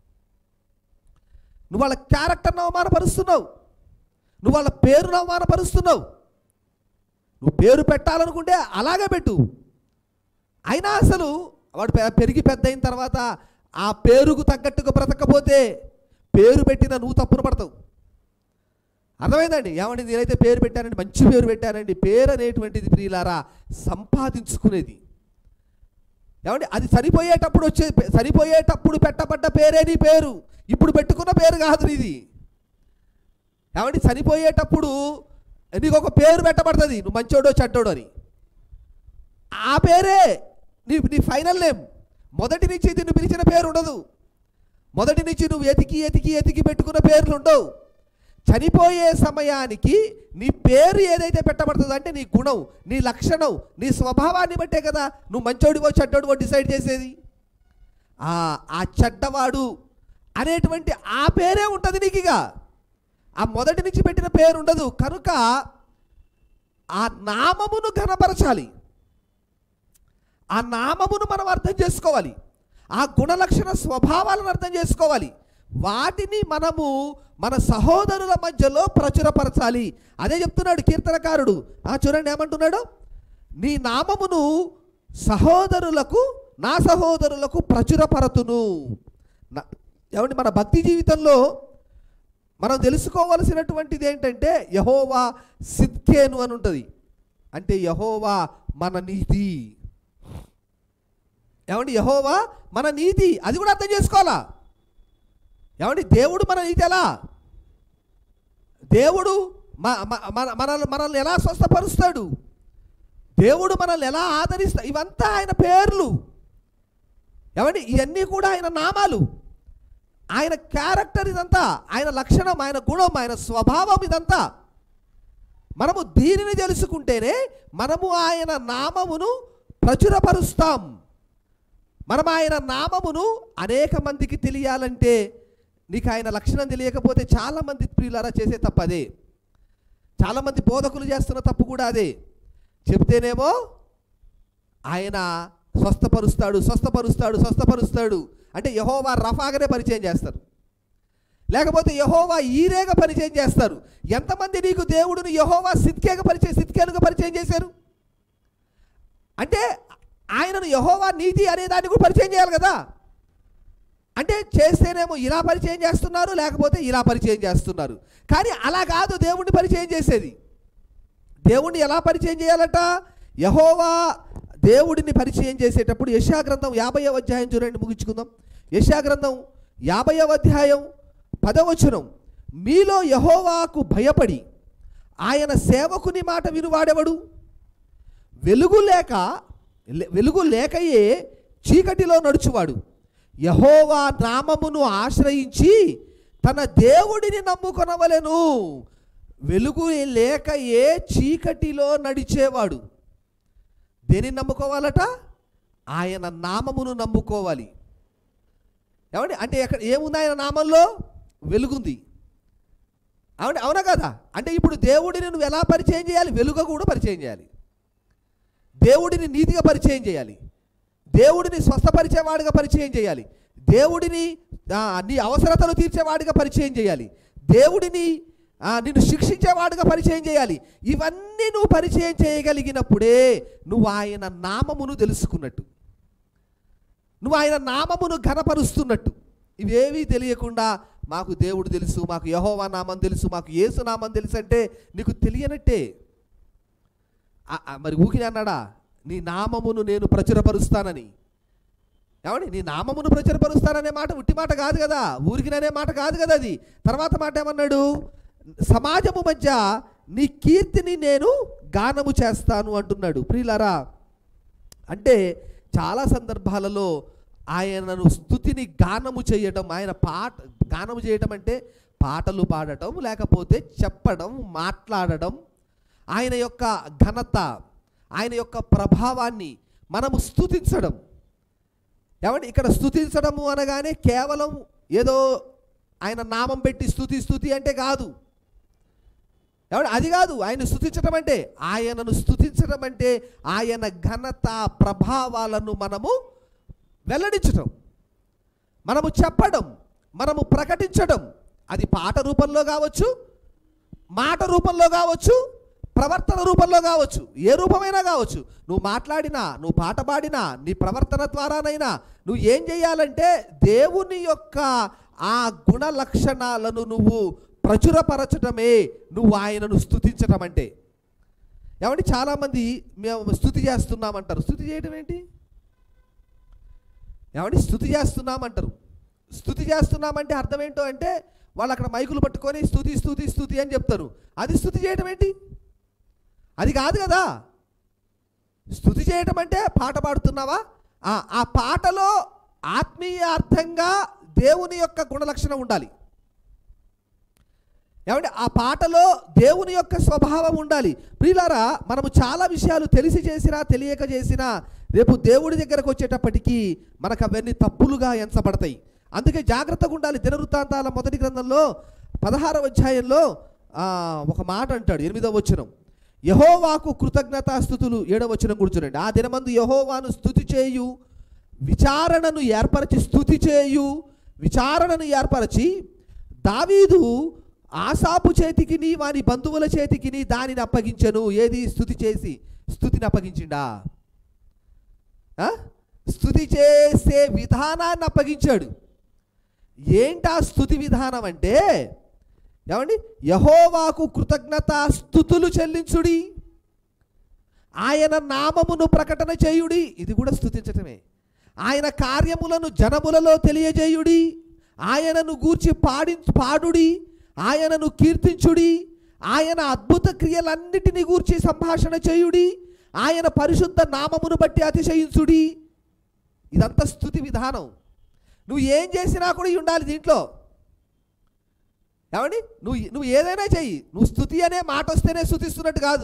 నువ్వు వాళ్ళ క్యారెక్టర్ని అవమానపరుస్తున్నావు నువ్వు వాళ్ళ పేరును అవమానపరుస్తున్నావు నువ్వు పేరు పెట్టాలనుకుంటే అలాగే పెట్టు అయినా అసలు వాడు పె- పెరిగి పెద్ద అయిన తర్వాత ఆ పేరుకు తగ్గట్టుగా బ్రతకపోతే పేరు పెట్టిన నువ్వు తప్పును పడతావు అర్థమైందండి ఏమండి నేనైతే పేరు పెట్టానండి మంచి పేరు పెట్టానండి పేరు అనేటువంటిది ప్రియులారా సంపాదించుకునేది ఏమండి అది చనిపోయేటప్పుడు వచ్చే చనిపోయేటప్పుడు పెట్టబడ్డ పేరే నీ పేరు ఇప్పుడు పెట్టుకున్న పేరు కాదు నీది ఏమండి చనిపోయేటప్పుడు నీకు ఒక పేరు పెట్టబడుతుంది నువ్వు మంచోడో చెడ్డోడో అని ఆ పేరే నీ నీ ఫైనల్ నేమ్ మొదటి నుంచి నిన్ను పిలిచిన పేరు ఉండదు మొదటి నుంచి నువ్వు ఎతికి ఎతికి ఎతికి పెట్టుకున్న పేర్లు ఉండవు చనిపోయే సమయానికి నీ పేరు ఏదైతే పెట్టబడుతుందో అంటే నీ గుణం నీ లక్షణం నీ స్వభావాన్ని బట్టే కదా నువ్వు మంచోడివో చెడ్డోడివో డిసైడ్ చేసేది ఆ ఆ చెడ్డవాడు అనేటువంటి ఆ పేరే ఉంటుంది నీకు ఇక ఆ మొదటి నుంచి పెట్టిన పేరు ఉండదు కనుక ఆ నామమును ఘనపరచాలి ఆ నామమును మనం అర్థం చేసుకోవాలి ఆ గుణలక్షణ స్వభావాలను అర్థం చేసుకోవాలి వాటిని మనము మన సహోదరుల మధ్యలో ప్రచురపరచాలి అదే చెప్తున్నాడు కీర్తనకారుడు ఆ చూడండి ఏమంటున్నాడు నీ నామమును సహోదరులకు నా సహోదరులకు ప్రచురపరతును నా- ఏమండి మన భక్తి జీవితంలో మనం తెలుసుకోవలసినటువంటిది ఏంటంటే యహోవా సిద్కేను అని ఉంటుంది అంటే యహోవా మన నీతి ఏమండి యహోవా మన నీతి అది కూడా అర్థం చేసుకోవాలా ఏమండి దేవుడు మన నీతి ఎలా దేవుడు మ- మ- మన- మనల్ని మనల్ని ఎలా స్వస్థపరుస్తాడు దేవుడు మనల్ని ఎలా ఆదరిస్తా ఇవంతా ఆయన పేర్లు ఏమండి ఇవన్నీ కూడా ఆయన నామాలు ఆయన క్యారెక్టర్ ఇదంతా ఆయన లక్షణం ఆయన గుణం ఆయన స్వభావం ఇదంతా మనము దీనిని తెలుసుకుంటేనే మనము ఆయన నామమును ప్రచురపరుస్తాం మనం ఆయన నామమును అనేక మందికి తెలియాలంటే నీకు ఆయన లక్షణం తెలియకపోతే చాలామంది ప్రియులారా చేసే తప్పు అదే చాలామంది బోధకులు చేస్తున్న తప్పు కూడా అదే చెబితేనేమో ఆయన స్వస్థపరుస్తాడు స్వస్థపరుస్తాడు స్వస్థపరుస్తాడు అంటే యహోవా రఫాగానే పరిచయం చేస్తారు లేకపోతే యహోవా ఈరేగా పరిచయం చేస్తారు ఎంతమంది నీకు దేవుడిని యహోవా సిద్కేగా పరిచయం సిద్కేలుగా పరిచయం చేశారు అంటే ఆయనను యహోవా నీతి అనే దాన్ని కూడా పరిచయం చేయాలి కదా అంటే చేస్తేనేమో ఇలా పరిచయం చేస్తున్నారు లేకపోతే ఇలా పరిచయం చేస్తున్నారు కానీ అలా కాదు దేవుణ్ణి పరిచయం చేసేది దేవుణ్ణి ఎలా పరిచయం చేయాలట యహోవా దేవుడిని పరిచయం చేసేటప్పుడు యశాగ్రంథం యాభై అధ్యాయం చూడండి ముగించుకుందాం యశాగ్రంథం యాభై అధ్యాయం పదవచనం మీలో యహోవాకు భయపడి ఆయన సేవకుని మాట వినువాడెవడు వెలుగు లేక లే- వెలుగు లేకయే చీకటిలో నడుచువాడు యహోవా నామమును ఆశ్రయించి తన దేవుడిని నమ్ముకొనవలెను వెలుగు లేక ఏ చీకటిలో నడిచేవాడు దేనిని నమ్ముకోవాలట ఆయన నామమును నమ్ముకోవాలి ఏమండి అంటే ఎక్కడ ఏముంది ఆయన నామంలో వెలుగుంది అవును అవునా కదా అంటే ఇప్పుడు దేవుడిని నువ్వు ఎలా పరిచయం చేయాలి వెలుగు కూడా పరిచయం చేయాలి దేవుడిని నీతిగా పరిచయం చేయాలి దేవుడిని స్వస్థపరిచేవాడిగా పరిచయం చేయాలి దేవుడిని ఆ, నీ అవసరతలు తీర్చేవాడిగా పరిచయం చేయాలి దేవుడిని ఆ, నిన్ను శిక్షించేవాడిగా పరిచయం చేయాలి ఇవన్నీ నువ్వు పరిచయం చేయగలిగినప్పుడే నువ్వు ఆయన నామమును తెలుసుకున్నట్టు నువ్వు ఆయన నామమును ఘనపరుస్తున్నట్టు ఇవేవీ తెలియకుండా మాకు దేవుడు తెలుసు మాకు యహోవా నామం తెలుసు మాకు యేసు నామం తెలుసు అంటే నీకు తెలియనట్టే ఆ- ఆ, మరి ఊకిని అన్నాడా నీ నామమును నేను ప్రచురపరుస్తానని ఏమండి నీ నామమును ప్రచురపరుస్తాననే మాట ఉట్టి మాట కాదు కదా ఊరికిననే మాట కాదు కదా అది తర్వాత మాట ఏమన్నాడు సమాజము మధ్య నీ కీర్తిని నేను గానము చేస్తాను అంటున్నాడు ప్రియులారా అంటే చాలా సందర్భాలలో ఆయనను స్థుతిని గానము చేయటం ఆయన పాట గానము చేయటం అంటే పాటలు పాడటం లేకపోతే చెప్పడం మాట్లాడడం ఆయన యొక్క ఘనత ఆయన యొక్క ప్రభావాన్ని మనము స్థుతించడం ఏమండి ఇక్కడ స్థుతించడము అనగానే కేవలం ఏదో ఆయన నామం పెట్టి స్థుతి స్థుతి అంటే కాదు ఏమండి అది కాదు ఆయన స్థుతించడం అంటే ఆయనను స్థుతించడం అంటే ఆయన ఘనత ప్రభావాలను మనము వెల్లడించటం మనము చెప్పడం మనము ప్రకటించడం అది పాట రూపంలో కావచ్చు మాట రూపంలో కావచ్చు ప్రవర్తన రూపంలో కావచ్చు ఏ రూపమైనా కావచ్చు నువ్వు మాట్లాడినా నువ్వు పాట పాడినా నీ ప్రవర్తన ద్వారానైనా నువ్వు ఏం చేయాలంటే దేవుని యొక్క ఆ గుణ లక్షణాలను నువ్వు ప్రచురపరచటమే నువ్వు ఆయనను స్థుతించటం అంటే ఏమంటే చాలామంది మేము స్థుతి చేస్తున్నామంటారు స్థుతి చేయడం ఏంటి ఏమండి స్థుతి చేస్తున్నామంటారు స్థుతి చేస్తున్నామంటే అర్థం ఏంటో అంటే వాళ్ళు అక్కడ మైకులు పట్టుకొని స్థుతి స్థుతి స్థుతి అని చెప్తారు అది స్థుతి చేయటం ఏంటి అది కాదు కదా స్థుతి చేయటం అంటే పాట పాడుతున్నావా ఆ, ఆ పాటలో ఆత్మీయ అర్థంగా దేవుని యొక్క గుణలక్షణం ఉండాలి ఏమంటే ఆ పాటలో దేవుని యొక్క స్వభావం ఉండాలి ప్రియులారా మనము చాలా విషయాలు తెలిసి చేసినా తెలియక చేసినా రేపు దేవుడి దగ్గరకు వచ్చేటప్పటికీ మనకు అవన్నీ తప్పులుగా ఎంచబడతాయి అందుకే జాగ్రత్తగా ఉండాలి దినవృత్తాంతాల మొదటి గ్రంథంలో పదహారవ అధ్యాయంలో ఆ, ఒక మాట అంటాడు ఎనిమిదవ వచనం యహోవాకు కృతజ్ఞతాస్థుతులు ఏడవ వచనం కూడా చూడండి ఆ దినమందు యహోవాను స్థుతి చేయు విచారణను ఏర్పరచి స్థుతి చేయు విచారణను ఏర్పరచి దావీదు ఆసాపు చేతికిని వాని బంధువుల చేతికిని దానిని అప్పగించెను ఏది స్థుతి చేసి స్థుతిని అప్పగించిండా ఆ? స్థుతి చేసే విధానాన్ని అప్పగించాడు ఏంటా స్థుతి విధానం అంటే ఏమండి యహోవాకు కృతజ్ఞత స్థుతులు చెల్లించుడి ఆయన నామమును ప్రకటన చేయుడి ఇది కూడా స్థుతించటమే ఆయన కార్యములను జనములలో తెలియజేయుడి ఆయనను గూర్చి పాడి పాడుడి ఆయనను కీర్తించుడి ఆయన అద్భుత క్రియలన్నిటిని గూర్చి సంభాషణ చేయుడి ఆయన పరిశుద్ధ నామమును బట్టి అతిశయించుడి ఇదంతా స్థుతి విధానం నువ్వు ఏం చేసినా కూడా ఇవి ఉండాలి దీంట్లో ఏమండి నువ్వు నువ్వు ఏదైనా చెయ్యి నువ్వు స్థుతి అనే మాట వస్తేనే స్థుతిస్తున్నట్టు కాదు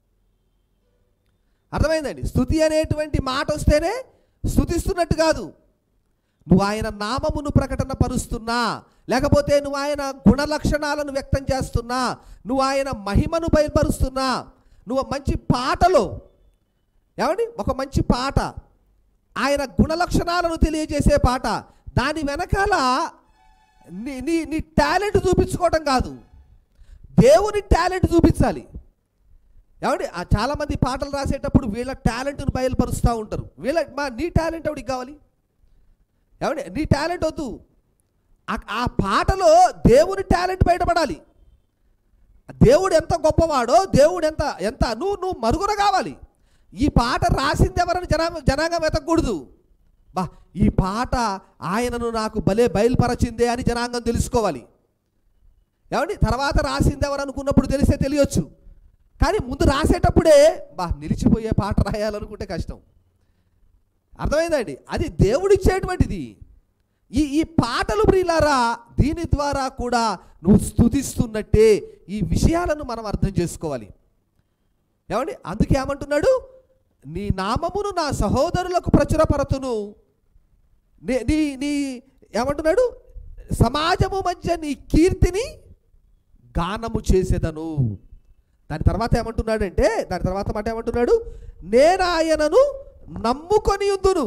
అర్థమైందండి స్థుతి అనేటువంటి మాట వస్తేనే స్థుతిస్తున్నట్టు కాదు నువ్వు ఆయన నామమును ప్రకటన పరుస్తున్నా లేకపోతే నువ్వు ఆయన గుణ లక్షణాలను వ్యక్తం చేస్తున్నా నువ్వు ఆయన మహిమను బయలుపరుస్తున్నా నువ్వు మంచి పాటలో ఏమండి ఒక మంచి పాట ఆయన గుణ లక్షణాలను తెలియజేసే పాట దాని వెనకాల నీ నీ నీ టాలెంట్ చూపించుకోవడం కాదు దేవుని టాలెంట్ చూపించాలి ఏమండి ఆ చాలామంది పాటలు రాసేటప్పుడు వీళ్ళ టాలెంట్ను బయలుపరుస్తూ ఉంటారు వీళ్ళ మా నీ టాలెంట్ ఎవడికి కావాలి ఏమండి నీ టాలెంట్ వద్దు ఆ- ఆ పాటలో దేవుని టాలెంట్ బయటపడాలి దేవుడు ఎంత గొప్పవాడో దేవుడు ఎంత ఎంత నువ్వు నువ్వు మరుగున కావాలి ఈ పాట రాసింది ఎవరని జనా జనాంగం వెతకూడదు బా ఈ పాట ఆయనను నాకు భలే బయలుపరచిందే అని జనాంగం తెలుసుకోవాలి ఏమండి తర్వాత రాసింది ఎవరు అనుకున్నప్పుడు తెలిసే తెలియచ్చు కానీ ముందు రాసేటప్పుడే బా నిలిచిపోయే పాట రాయాలనుకుంటే కష్టం అర్థమైందండి అది దేవుడిచ్చేటువంటిది ఈ ఈ పాటలు ప్రియులారా దీని ద్వారా కూడా నువ్వు స్తుతిస్తున్నట్టే ఈ విషయాలను మనం అర్థం చేసుకోవాలి ఏమండి అందుకే ఏమంటున్నాడు నీ నామమును నా సహోదరులకు ప్రచురపరతును నీ నీ నీ ఏమంటున్నాడు సమాజము మధ్య నీ కీర్తిని గానము చేసేదను దాని తర్వాత ఏమంటున్నాడంటే దాని తర్వాత మాట ఏమంటున్నాడు నేను ఆయనను నమ్ముకొని ఉందును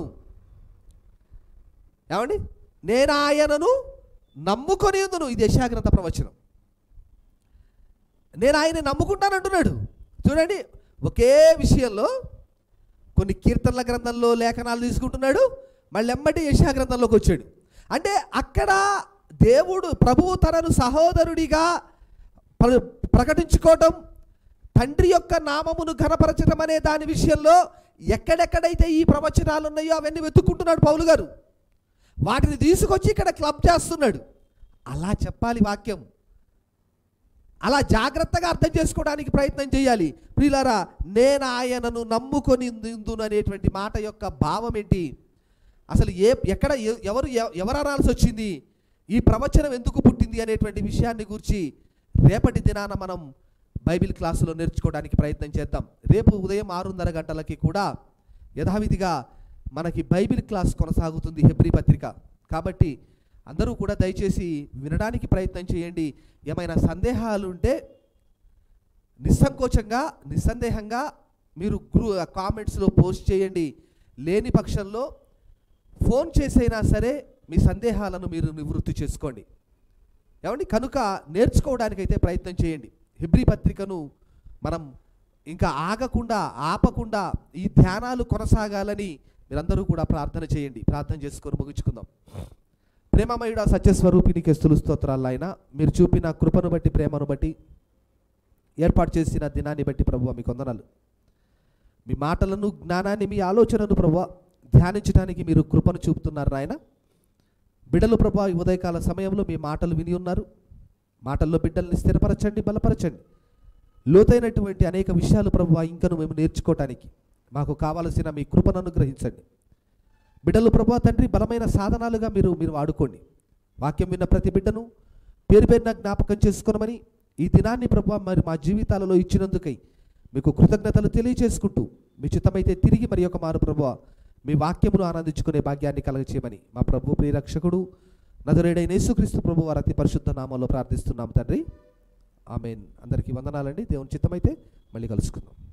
ఏమండి నేను ఆయనను నమ్ముకొని ఉందును ఇది యశాగ్రంథ ప్రవచనం నేను ఆయన నమ్ముకుంటాను అంటున్నాడు చూడండి ఒకే విషయంలో కొన్ని కీర్తనల గ్రంథంలో లేఖనాలు తీసుకుంటున్నాడు మళ్ళీ ఎమ్మటి యశా గ్రంథంలోకి వచ్చాడు అంటే అక్కడ దేవుడు ప్రభువు తనను సహోదరుడిగా ప్ర- ప్రకటించుకోవటం తండ్రి యొక్క నామమును ఘనపరచడం అనే దాని విషయంలో ఎక్కడెక్కడైతే ఈ ప్రవచనాలు ఉన్నాయో అవన్నీ వెతుక్కుంటున్నాడు పౌలు గారు వాటిని తీసుకొచ్చి ఇక్కడ క్లబ్ చేస్తున్నాడు అలా చెప్పాలి వాక్యం అలా జాగ్రత్తగా అర్థం చేసుకోవడానికి ప్రయత్నం చేయాలి ప్రియులారా నేను ఆయనను నమ్ముకొని ఉందును అనేటువంటి మాట యొక్క భావం ఏంటి అసలు ఏ ఎక్కడ ఎ- ఎవరు ఎ- ఎవరు అనాల్సి వచ్చింది ఈ ప్రవచనం ఎందుకు పుట్టింది అనేటువంటి విషయాన్ని గురించి రేపటి దినాన మనం బైబిల్ క్లాసులో నేర్చుకోవడానికి ప్రయత్నం చేద్దాం రేపు ఉదయం ఆరున్నర గంటలకి కూడా యథావిధిగా మనకి బైబిల్ క్లాస్ కొనసాగుతుంది హెబ్రి పత్రిక కాబట్టి అందరూ కూడా దయచేసి వినడానికి ప్రయత్నం చేయండి ఏమైనా సందేహాలు ఉంటే నిస్సంకోచంగా నిస్సందేహంగా మీరు గ్రూ కామెంట్స్లో పోస్ట్ చేయండి లేని పక్షంలో ఫోన్ చేసైనా సరే మీ సందేహాలను మీరు నివృత్తి చేసుకోండి ఏమండి కనుక నేర్చుకోవడానికైతే ప్రయత్నం చేయండి హిబ్రి పత్రికను మనం ఇంకా ఆగకుండా ఆపకుండా ఈ ధ్యానాలు కొనసాగాలని మీరందరూ కూడా ప్రార్థన చేయండి ప్రార్థన చేసుకొని ముగించుకుందాం ప్రేమమయుడ సత్యస్వరూపినికి స్తులు స్తోత్రాలు ఆయన మీరు చూపిన కృపను బట్టి ప్రేమను బట్టి ఏర్పాటు చేసిన దినాన్ని బట్టి ప్రభు మీ కొందనాలు మీ మాటలను జ్ఞానాన్ని మీ ఆలోచనను ప్రభు ధ్యానించడానికి మీరు కృపను చూపుతున్నారు నాయన బిడ్డలు ప్రభు ఈ ఉదయకాల సమయంలో మీ మాటలు విని ఉన్నారు మాటల్లో బిడ్డల్ని స్థిరపరచండి బలపరచండి లోతైనటువంటి అనేక విషయాలు ప్రభు ఇంకను మేము నేర్చుకోవటానికి మాకు కావలసిన మీ కృపను అనుగ్రహించండి బిడ్డలు ప్రభు తండ్రి బలమైన సాధనాలుగా మీరు మీరు వాడుకోండి వాక్యం విన్న ప్రతి బిడ్డను పేరు పేరున జ్ఞాపకం చేసుకోనమని ఈ దినాన్ని ప్రభు మరి మా జీవితాలలో ఇచ్చినందుకై మీకు కృతజ్ఞతలు తెలియచేసుకుంటూ మీ చిత్తమైతే తిరిగి మరి ఒక మారు ప్రభు మీ వాక్యమును ఆనందించుకునే భాగ్యాన్ని కలగచేయమని మా ప్రభు ప్రియరక్షకుడు నదురేడైన యేసుక్రీస్తు ప్రభు వారి అతి పరిశుద్ధ నామంలో ప్రార్థిస్తున్నాం తండ్రి ఆమెన్ అందరికీ వందనాలండి దేవుని చిత్తమైతే మళ్ళీ కలుసుకుందాం